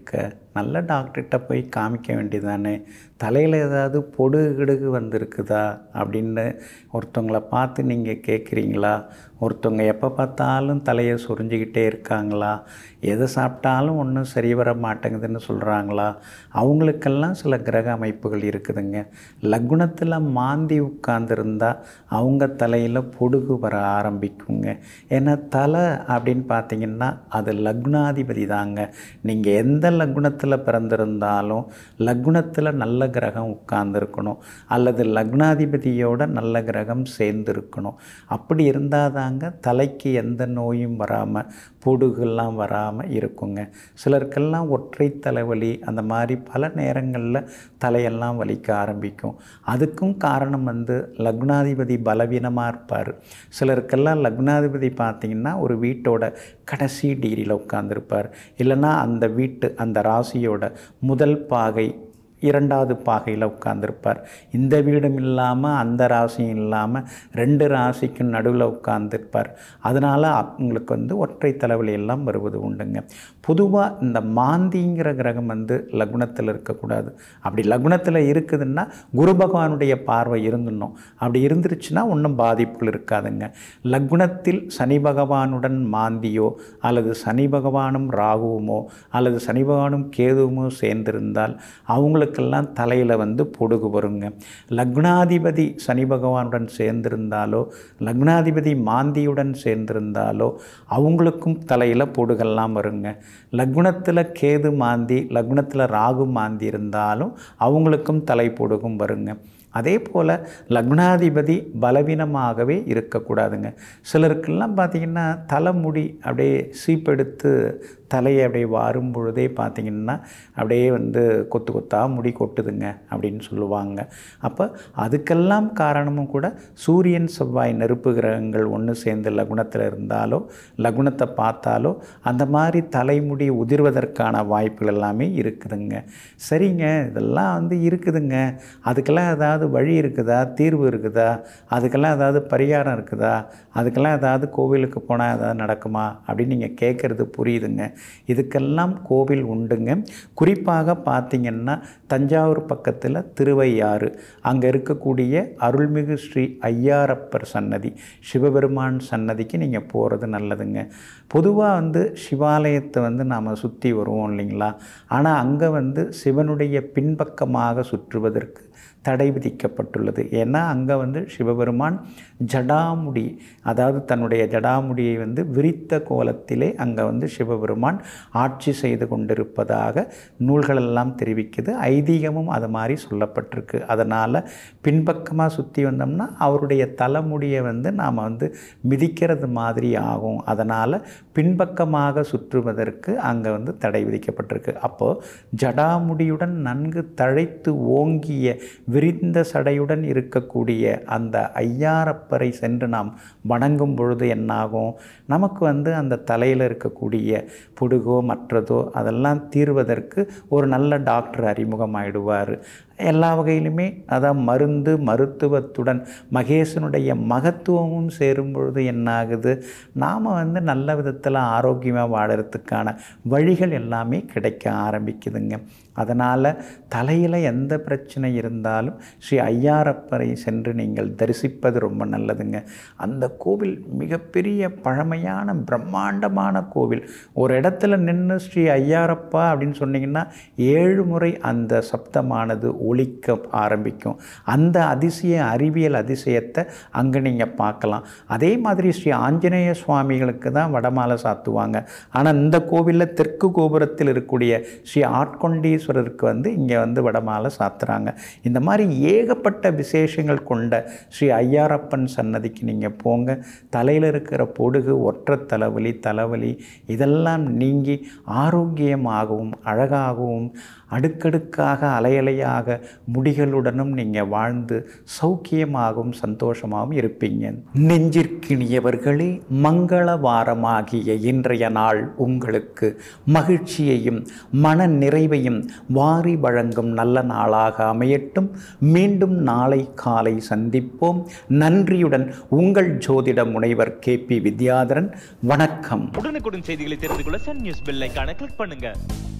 நல்ல டாக்டர்கிட்ட போய் காமிக்க வேண்டியதானே தலையில் ஏதாவது பொடு கிடுகு வந்திருக்குதா அப்படின்னு ஒருத்தவங்களை பார்த்து நீங்கள் கேட்குறீங்களா ஒருத்தவங்க எப்போ பார்த்தாலும் தலையை சுரிஞ்சிக்கிட்டே இருக்காங்களா எதை சாப்பிட்டாலும் ஒன்றும் சரி வர மாட்டேங்குதுன்னு சொல்கிறாங்களா அவங்களுக்கெல்லாம் சில கிரக அமைப்புகள் இருக்குதுங்க லக்னத்தில் மாந்தி உட்கார்ந்துருந்தா அவங்க தலையில் பொடுகு வர ஆரம்பிக்குங்க ஏன்னா தலை அப்படின்னு பார்த்தீங்கன்னா அது லக்னாதிபதி தாங்க நீங்கள் எந்த லக்னத்தில் பிறந்திருந்தாலும் லக்னத்தில் நல்ல கிரகம் உட்கார்ந்துருக்கணும் அல்லது லக்னாதிபதியோட நல்ல கிரகம் சேர்ந்துருக்கணும் அப்படி இருந்தால் தாங்க தலைக்கு எந்த நோயும் வராமல் பொடுகுலாம் வராமல் இருக்குங்க சிலருக்கெல்லாம் ஒற்றை தலைவலி அந்த மாதிரி பல நேரங்களில் தலையெல்லாம் வலிக்க ஆரம்பிக்கும் அதுக்கும் காரணம் வந்து லக்னாதிபதி பலவீனமாக இருப்பார் சிலருக்கெல்லாம் லக்னாதிபதி பார்த்திங்கன்னா ஒரு வீட்டோட கடைசி டிகிரியில் உட்காந்துருப்பார் இல்லைன்னா அந்த வீட்டு அந்த ராசியோட முதல் பாகை இரண்டாவது பாகையில் உட்கார்ந்திருப்பார் இந்த வீடும் இல்லாமல் அந்த ராசியும் இல்லாமல் ரெண்டு ராசிக்கும் நடுவில் உட்கார்ந்திருப்பார் அதனால் அவங்களுக்கு வந்து ஒற்றை தலைவலி எல்லாம் வருவது உண்டுங்க பொதுவாக இந்த மாந்திங்கிற கிரகம் வந்து லக்னத்தில் இருக்கக்கூடாது அப்படி லக்னத்தில் இருக்குதுன்னா குரு பகவானுடைய பார்வை இருந்துடணும் அப்படி இருந்துருச்சுன்னா ஒன்றும் பாதிப்புகள் இருக்காதுங்க லக்னத்தில் சனி பகவானுடன் மாந்தியோ அல்லது சனி பகவானும் ராகுவுமோ அல்லது சனி பகவானும் கேதுவுமோ சேர்ந்திருந்தால் அவங்களுக்கு அவங்களுக்கெல்லாம் தலையில் வந்து பொடுகு வருங்க லக்னாதிபதி சனி பகவானுடன் சேர்ந்திருந்தாலோ லக்னாதிபதி மாந்தியுடன் சேர்ந்திருந்தாலோ அவங்களுக்கும் தலையில் பொடுகெல்லாம் வருங்க லக்னத்தில் கேது மாந்தி லக்னத்தில் ராகு மாந்தி இருந்தாலும் அவங்களுக்கும் தலை பொடுகும் வருங்க அதே போல் லக்னாதிபதி பலவீனமாகவே இருக்கக்கூடாதுங்க சிலருக்கெல்லாம் பார்த்திங்கன்னா தலைமுடி அப்படியே சீப்பெடுத்து தலையை அப்படியே வாரும் பொழுதே பார்த்திங்கன்னா அப்படியே வந்து கொத்து கொத்தாக முடி கொட்டுதுங்க அப்படின்னு சொல்லுவாங்க அப்போ அதுக்கெல்லாம் காரணமும் கூட சூரியன் செவ்வாய் நெருப்பு கிரகங்கள் ஒன்று சேர்ந்து லகுனத்தில் இருந்தாலோ லகுனத்தை பார்த்தாலோ அந்த மாதிரி தலைமுடி உதிர்வதற்கான வாய்ப்புகள் எல்லாமே இருக்குதுங்க சரிங்க இதெல்லாம் வந்து இருக்குதுங்க அதுக்கெல்லாம் ஏதாவது வழி இருக்குதா தீர்வு இருக்குதா அதுக்கெல்லாம் ஏதாவது பரிகாரம் இருக்குதா அதுக்கெல்லாம் ஏதாவது கோவிலுக்கு போனால் ஏதாவது நடக்குமா அப்படின்னு நீங்கள் கேட்குறது புரியுதுங்க இதுக்கெல்லாம் கோவில் உண்டுங்க குறிப்பாக பார்த்திங்கன்னா தஞ்சாவூர் பக்கத்தில் திருவையாறு அங்கே இருக்கக்கூடிய அருள்மிகு ஸ்ரீ ஐயாரப்பர் சன்னதி சிவபெருமான் சன்னதிக்கு நீங்கள் போகிறது நல்லதுங்க பொதுவாக வந்து சிவாலயத்தை வந்து நாம் சுற்றி வருவோம் இல்லைங்களா ஆனால் அங்கே வந்து சிவனுடைய பின்பக்கமாக சுற்றுவதற்கு தடை விதிக்கப்பட்டுள்ளது ஏன்னா அங்கே வந்து சிவபெருமான் ஜடாமுடி அதாவது தன்னுடைய ஜடாமுடியை வந்து விரித்த கோலத்திலே அங்கே வந்து சிவபெருமான் ஆட்சி செய்து கொண்டிருப்பதாக நூல்களெல்லாம் தெரிவிக்குது ஐதீகமும் அது மாதிரி சொல்லப்பட்டிருக்கு அதனால் பின்பக்கமாக சுற்றி வந்தோம்னா அவருடைய தலைமுடியை வந்து நாம் வந்து மிதிக்கிறது மாதிரி ஆகும் அதனால் பின்பக்கமாக சுற்றுவதற்கு அங்கே வந்து தடை விதிக்கப்பட்டிருக்கு அப்போது ஜடாமுடியுடன் நன்கு தழைத்து ஓங்கிய விரிந்த சடையுடன் இருக்கக்கூடிய அந்த ஐயாரப்பரை சென்று நாம் வணங்கும் பொழுது என்னாகும் நமக்கு வந்து அந்த தலையில் இருக்கக்கூடிய புடுகோ மற்றதோ அதெல்லாம் தீர்வதற்கு ஒரு நல்ல டாக்டர் அறிமுகமாயிடுவார் எல்லா வகையிலுமே அதான் மருந்து மருத்துவத்துடன் மகேசனுடைய மகத்துவமும் சேரும் பொழுது என்னாகுது நாம் வந்து நல்ல விதத்தில் ஆரோக்கியமாக வாழறதுக்கான வழிகள் எல்லாமே கிடைக்க ஆரம்பிக்குதுங்க அதனால் தலையில் எந்த பிரச்சனை இருந்தாலும் ஸ்ரீ ஐயாரப்பரை சென்று நீங்கள் தரிசிப்பது ரொம்ப நல்லதுங்க அந்த கோவில் மிகப்பெரிய பழமையான பிரம்மாண்டமான கோவில் ஒரு இடத்துல நின்று ஸ்ரீ ஐயாரப்பா அப்படின்னு சொன்னீங்கன்னா ஏழு முறை அந்த சப்தமானது ஒழிக்க ஆரம்பிக்கும் அந்த அதிசய அறிவியல் அதிசயத்தை அங்கே நீங்கள் பார்க்கலாம் அதே மாதிரி ஸ்ரீ ஆஞ்சநேய சுவாமிகளுக்கு தான் வடமாலை சாத்துவாங்க ஆனால் இந்த கோவிலில் தெற்கு கோபுரத்தில் இருக்கக்கூடிய ஸ்ரீ ஆட்கொண்டீஸ்வரருக்கு வந்து இங்கே வந்து வடமாலை சாத்துறாங்க இந்த மாதிரி ஏகப்பட்ட விசேஷங்கள் கொண்ட ஸ்ரீ ஐயாரப்பன் சன்னதிக்கு நீங்கள் போங்க தலையில் இருக்கிற பொடுகு ஒற்றை தலைவலி தலைவலி இதெல்லாம் நீங்கி ஆரோக்கியமாகவும் அழகாகவும் அடுக்கடுக்காக அலையலையாக முடிகளுடனும் நீங்கள் வாழ்ந்து சௌக்கியமாகவும் சந்தோஷமாகவும் இருப்பீங்க நெஞ்சிற்கினியவர்களே மங்கள வாரமாகிய இன்றைய நாள் உங்களுக்கு மகிழ்ச்சியையும் மன நிறைவையும் வாரி வழங்கும் நல்ல நாளாக அமையட்டும் மீண்டும் நாளை காலை சந்திப்போம் நன்றியுடன் உங்கள் ஜோதிட முனைவர் கே பி வித்யாதரன் வணக்கம் உடனுக்குடன் செய்திகளை தெரிந்து கொள்ள சன் நியூஸ் பெல் ஐகானை கிளிக் பண்ணுங்க